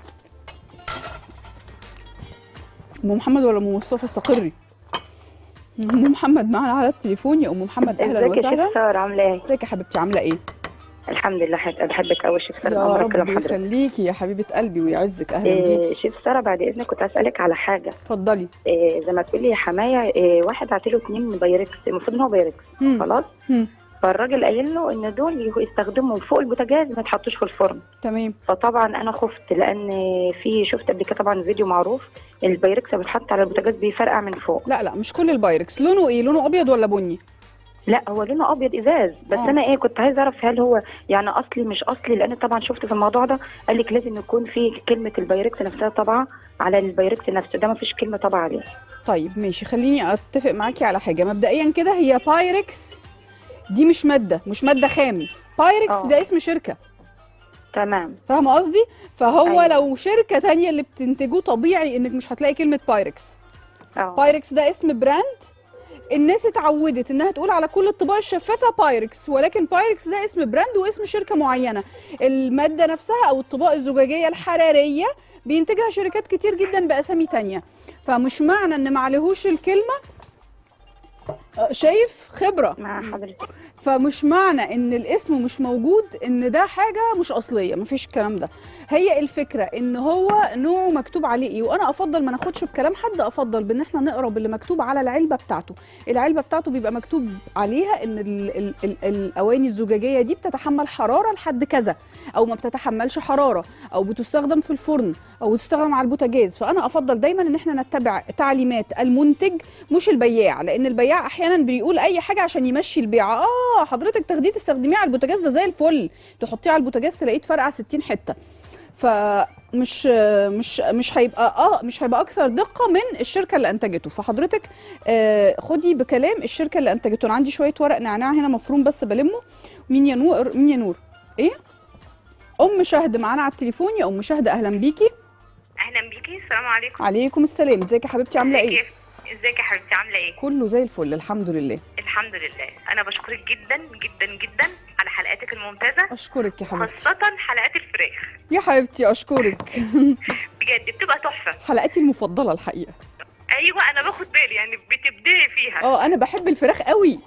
ام محمد ولا ام مصطفى استقري ام محمد معانا على التليفون يا ام محمد اهلا ازيك يا وسهلا شيخ ساره عامله ايه؟ ازيك يا حبيبتي عامله ايه الحمد لله حت- بحبك قوي شيخ ساره يا عمرك رب كلام حضرتك يخليكي يا حبيبه قلبي ويعزك اهلا بيكي إيه شيخ ساره بعد اذنك كنت اسالك على حاجه اتفضلي إيه زي ما تقولي يا حمايه إيه واحد عاطيله اتنين بايركس المفروض ان هو بايركس مم. خلاص مم. فالراجل قايل له ان دول يستخدموا فوق البوتاجاز ما يتحطوش في الفرن تمام فطبعا انا خفت لان في شفت قبل كده طبعا فيديو معروف ان البايركس لما بيتحط على البوتاجاز بيفرقع من فوق لا لا مش كل البايركس لونه ايه لونه ابيض ولا بني لا هو لونه ابيض ازاز بس آه. انا ايه كنت عايزه اعرف هل هو يعني اصلي مش اصلي لان طبعا شفت في الموضوع ده قال لك لازم يكون في كلمه البايركس نفسها طبعا على البايركس نفسه ده ما فيش كلمه طبعا عليه طيب ماشي خليني اتفق معاكي على حاجه مبدئيا كده هي بايركس دي مش ماده مش ماده خام بايركس آه. ده اسم شركه تمام فاهمه قصدي فهو أيوة. لو شركه تانية اللي بتنتجه طبيعي انك مش هتلاقي كلمه بايركس اه بايركس ده اسم براند الناس اتعودت انها تقول على كل الطباق الشفافه بايركس ولكن بايركس ده اسم براند واسم شركه معينه الماده نفسها او الطباق الزجاجيه الحراريه بينتجها شركات كتير جدا باسامي تانية فمش معنى ان معلهوش الكلمه آه، شايف خبره مع حضرتك فمش معنى ان الاسم مش موجود ان ده حاجه مش اصليه مفيش الكلام ده هي الفكره ان هو نوعه مكتوب عليه ايه وانا افضل ما ناخدش بكلام حد افضل بان احنا نقرا باللي مكتوب على العلبه بتاعته العلبه بتاعته بيبقى مكتوب عليها ان ال ال ال الاواني الزجاجيه دي بتتحمل حراره لحد كذا او ما بتتحملش حراره او بتستخدم في الفرن او بتستخدم على البوتاجاز فانا افضل دايما ان احنا نتبع تعليمات المنتج مش البياع لان البياع احيانا بيقول اي حاجه عشان يمشي البيعه اه حضرتك تاخديه تستخدميه على البوتاجاز ده زي الفل تحطيه على البوتاجاز تلاقيه اتفرقع 60 حته فمش مش مش هيبقى اه مش هيبقى اكثر دقه من الشركه اللي انتجته فحضرتك آه خدي بكلام الشركه اللي انتجته انا عندي شويه ورق نعناع هنا مفروم بس بلمه مين يا نور مين يا نور ايه ام شهد معانا على التليفون يا ام شهد اهلا بيكي اهلا بيكي السلام عليكم عليكم السلام ازيك يا حبيبتي عامله ايه ازيك ازيك يا حبيبتي عامله ايه كله زي الفل الحمد لله الحمد لله انا بشكرك جدا جدا جدا على حلقاتك الممتازه اشكرك يا حبيبتي خاصه حلقات الفراخ يا حبيبتي اشكرك بجد بتبقى تحفه حلقتي المفضله الحقيقه ايوه انا باخد بالي يعني بتبدعي فيها اه انا بحب الفراخ قوي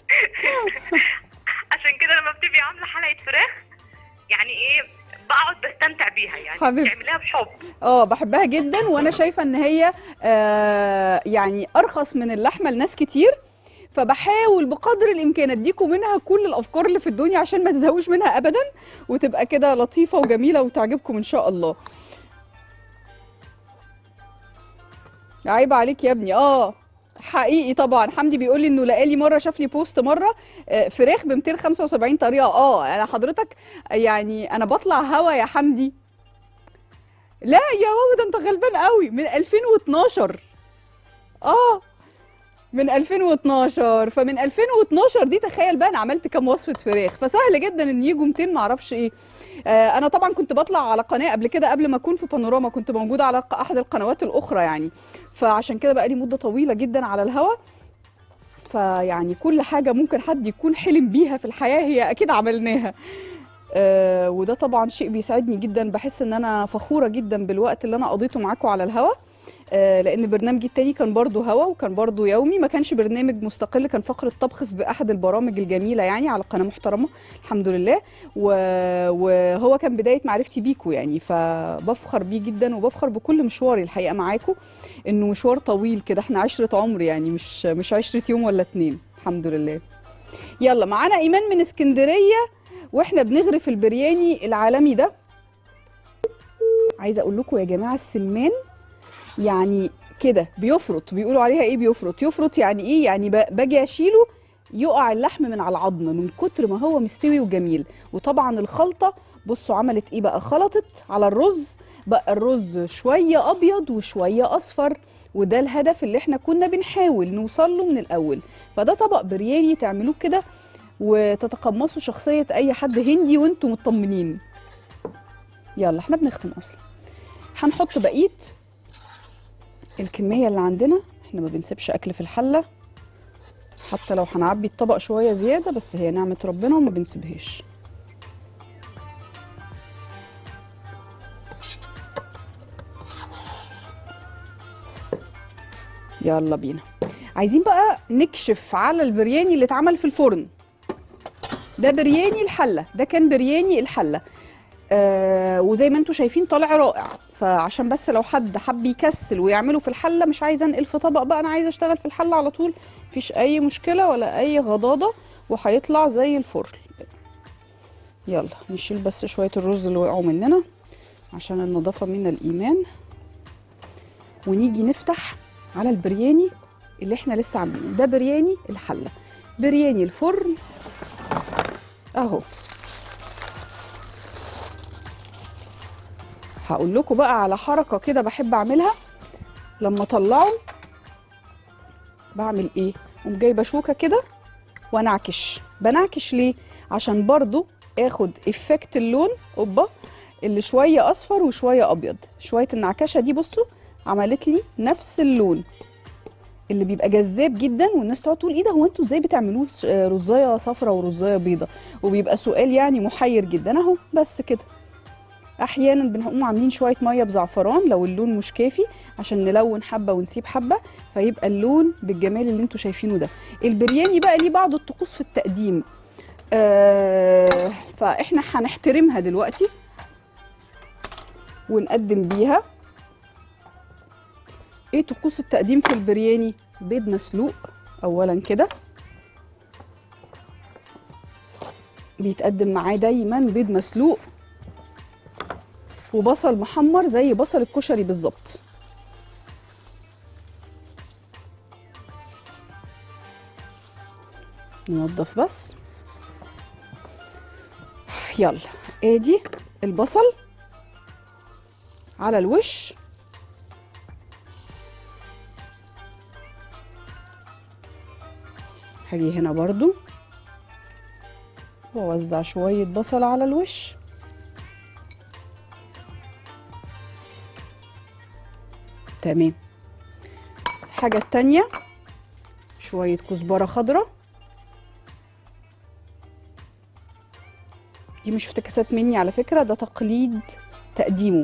عشان كده لما بتبقي عامله حلقه فراخ يعني ايه بقعد بستمتع بيها يعني حبيبتي. بتعمليها بحب اه بحبها جدا وانا شايفه ان هي آه يعني ارخص من اللحمه لناس كتير فبحاول بقدر الامكان اديكم منها كل الافكار اللي في الدنيا عشان ما تزهقوش منها ابدا وتبقى كده لطيفه وجميله وتعجبكم ان شاء الله عيب عليك يا ابني اه حقيقي طبعا حمدي بيقول لي انه لقالي مره شاف لي بوست مره آه، فراخ ب 275 طريقه اه انا حضرتك يعني انا بطلع هوا يا حمدي لا يا بابا ده انت غلبان قوي من 2012 اه من 2012 فمن 2012 دي تخيل بقى انا عملت كام وصفه فراخ فسهل جدا ان يجوا 200 ما اعرفش ايه آه انا طبعا كنت بطلع على قناه قبل كده قبل ما اكون في بانوراما كنت موجوده على ق- احد القنوات الاخرى يعني فعشان كده بقى لي مده طويله جدا على الهوا فيعني كل حاجه ممكن حد يكون حلم بيها في الحياه هي اكيد عملناها آه وده طبعا شيء بيسعدني جدا بحس ان انا فخوره جدا بالوقت اللي انا قضيته معاكم على الهوا آه، لان برنامجي التاني كان برضو هوا وكان برضو يومي ما كانش برنامج مستقل كان فقره طبخ في احد البرامج الجميله يعني على قناه محترمه الحمد لله و... وهو كان بدايه معرفتي بيكو يعني فبفخر بيه جدا وبفخر بكل مشواري الحقيقه معاكم انه مشوار طويل كده احنا عشره عمر يعني مش مش عشره يوم ولا اتنين الحمد لله يلا معانا ايمان من اسكندريه واحنا بنغرف البرياني العالمي ده عايزه اقول لكم يا جماعه السمان يعني كده بيفرط بيقولوا عليها ايه بيفرط يفرط يعني ايه يعني ب- باجي اشيله يقع اللحم من على العظم من كتر ما هو مستوي وجميل وطبعا الخلطه بصوا عملت ايه بقى خلطت على الرز بقى الرز شويه ابيض وشويه اصفر وده الهدف اللي احنا كنا بنحاول نوصل له من الاول فده طبق برياني تعملوه كده وتتقمصوا شخصيه اي حد هندي وانتم مطمنين يلا احنا بنختم اصلا هنحط بقيه الكميه اللي عندنا احنا ما بنسيبش اكل في الحله حتى لو هنعبي الطبق شويه زياده بس هي نعمه ربنا وما بنسيبهاش يلا بينا عايزين بقى نكشف على البرياني اللي اتعمل في الفرن ده برياني الحله ده كان برياني الحله آه وزي ما انتم شايفين طالع رائع فعشان بس لو حد حب يكسل ويعمله في الحله مش عايزه انقل في طبق بقى انا عايزه اشتغل في الحله على طول مفيش اي مشكله ولا اي غضاضه وهيطلع زي الفل يلا نشيل بس شويه الرز اللي وقعوا مننا عشان النظافه منا الايمان ونيجي نفتح على البرياني اللي احنا لسه عاملينه ده برياني الحله برياني الفرن اهو هقول لكم بقى على حركه كده بحب اعملها لما اطلعه بعمل ايه قوم جايبه شوكه كده وانعكش بنعكش ليه عشان برضو اخد افكت اللون اوبا اللي شويه اصفر وشويه ابيض شويه النعكشه دي بصوا عملت لي نفس اللون اللي بيبقى جذاب جدا والناس تقعد تقول ايه ده هو انتوا ازاي بتعملوه س- آه، رزايه صفرا ورزايه بيضه وبيبقى سؤال يعني محير جدا اهو بس كده احيانا بنقوم عاملين شويه ميه بزعفران لو اللون مش كافي عشان نلون حبه ونسيب حبه فيبقى اللون بالجمال اللي انتوا شايفينه ده البرياني بقى ليه بعض الطقوس في التقديم آه فاحنا هنحترمها دلوقتي ونقدم بيها ايه طقوس التقديم في البرياني بيض مسلوق اولا كده بيتقدم معاه دايما بيض مسلوق وبصل محمر زي بصل الكشري بالظبط ننضف بس يلا ادي البصل على الوش هاجي هنا برضو واوزع شوية بصل على الوش تمام الحاجة التانية شوية كزبرة خضراء دي مش افتكاسات مني على فكرة ده تقليد تقديمه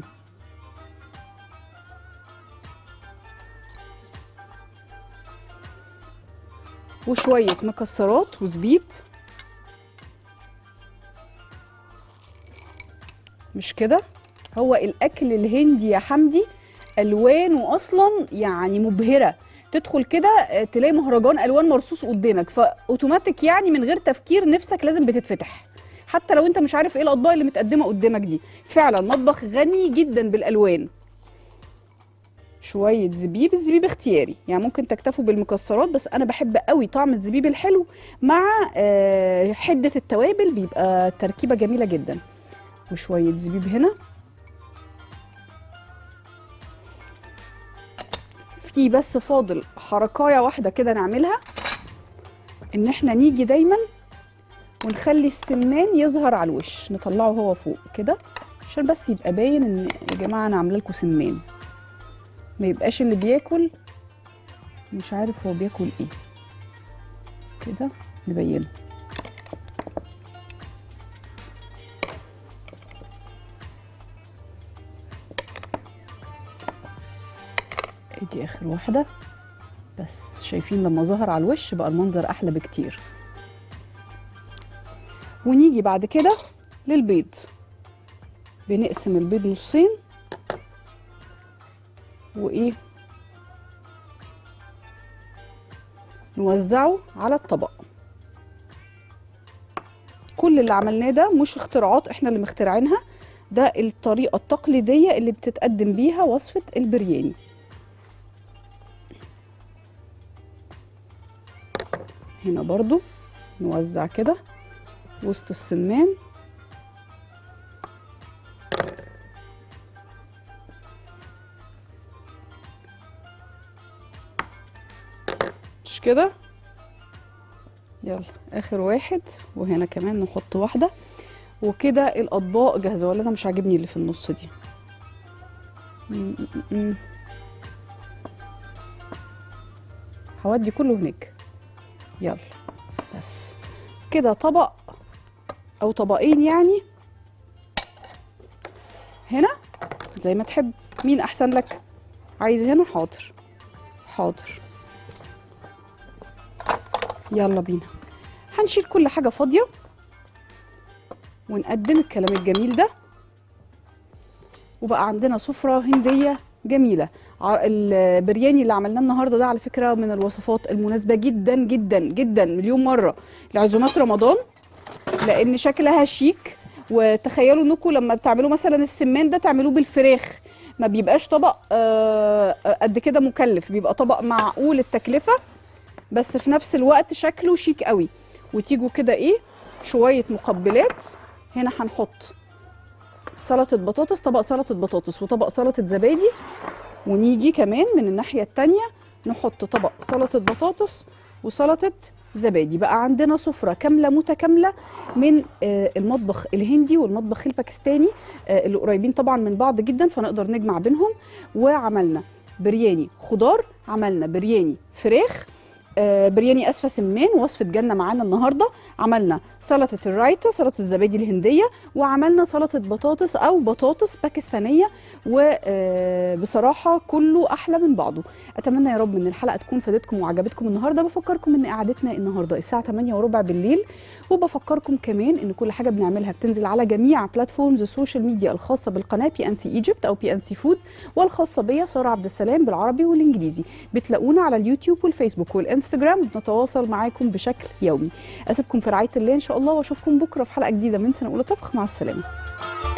وشوية مكسرات وزبيب مش كده هو الأكل الهندي يا حمدي ألوانه أصلا يعني مبهرة تدخل كده آه، تلاقي مهرجان ألوان مرصوص قدامك فأوتوماتيك يعني من غير تفكير نفسك لازم بتتفتح حتى لو انت مش عارف ايه الاطباق اللي متقدمه قدامك دي فعلا مطبخ غني جدا بالالوان شويه زبيب الزبيب اختياري يعني ممكن تكتفوا بالمكسرات بس انا بحب قوي طعم الزبيب الحلو مع آه، حده التوابل بيبقى تركيبه جميله جدا وشويه زبيب هنا في بس فاضل حركايه واحده كده نعملها ان احنا نيجي دايما ونخلي السمان يظهر على الوش نطلعه هو فوق كده عشان بس يبقى باين ان يا جماعه انا عامله لكم سمان ما يبقاش اللي بياكل مش عارف هو بياكل ايه كده نبينه ادي اخر واحده بس شايفين لما ظهر على الوش بقى المنظر احلى بكتير ونيجي بعد كده للبيض بنقسم البيض نصين وايه نوزعه على الطبق كل اللي عملناه ده مش اختراعات احنا اللي مخترعينها ده الطريقة التقليدية اللي بتتقدم بيها وصفة البرياني هنا برضو نوزع كده وسط السمان مش كده يلا اخر واحد وهنا كمان نحط واحده وكده الاطباق جاهزه ولا انا مش عاجبني اللي في النص دي م- م- م. هودي كله هناك يلا بس كده طبق او طبقين يعني هنا زي ما تحب مين احسن لك عايز هنا حاضر حاضر يلا بينا هنشيل كل حاجه فاضيه ونقدم الكلام الجميل ده وبقى عندنا سفره هنديه جميله ع- البرياني اللي عملناه النهارده ده على فكره من الوصفات المناسبه جدا جدا جدا مليون مره لعزومات رمضان لان شكلها شيك وتخيلوا انكم لما بتعملوا مثلا السمان ده تعملوه بالفراخ ما بيبقاش طبق آه، قد كده مكلف بيبقى طبق معقول التكلفه بس في نفس الوقت شكله شيك قوي وتيجوا كده ايه شويه مقبلات هنا هنحط سلطه بطاطس طبق سلطه بطاطس وطبق سلطه زبادي ونيجي كمان من الناحيه التانية نحط طبق سلطه بطاطس وسلطه زبادي بقى عندنا سفره كامله متكامله من آه، المطبخ الهندي والمطبخ الباكستاني آه، اللي قريبين طبعا من بعض جدا فنقدر نجمع بينهم وعملنا برياني خضار عملنا برياني فراخ آه، برياني اسفه سمان وصفه جنه معانا النهارده عملنا سلطه الرايتا سلطه الزبادي الهنديه وعملنا سلطه بطاطس او بطاطس باكستانيه وبصراحه كله احلى من بعضه اتمنى يا رب ان الحلقه تكون فادتكم وعجبتكم النهارده بفكركم ان قعدتنا النهارده الساعه 8 وربع بالليل وبفكركم كمان ان كل حاجه بنعملها بتنزل على جميع بلاتفورمز السوشيال ميديا الخاصه بالقناه بي ان سي ايجيبت او بي ان سي فود والخاصه بيا ساره عبد السلام بالعربي والانجليزي بتلاقونا على اليوتيوب والفيسبوك والانستجرام بنتواصل معاكم بشكل يومي اسيبكم في رعايه الله ان شاء الله واشوفكم بكره في حلقه جديده من سنه اولى طبخ مع السلامه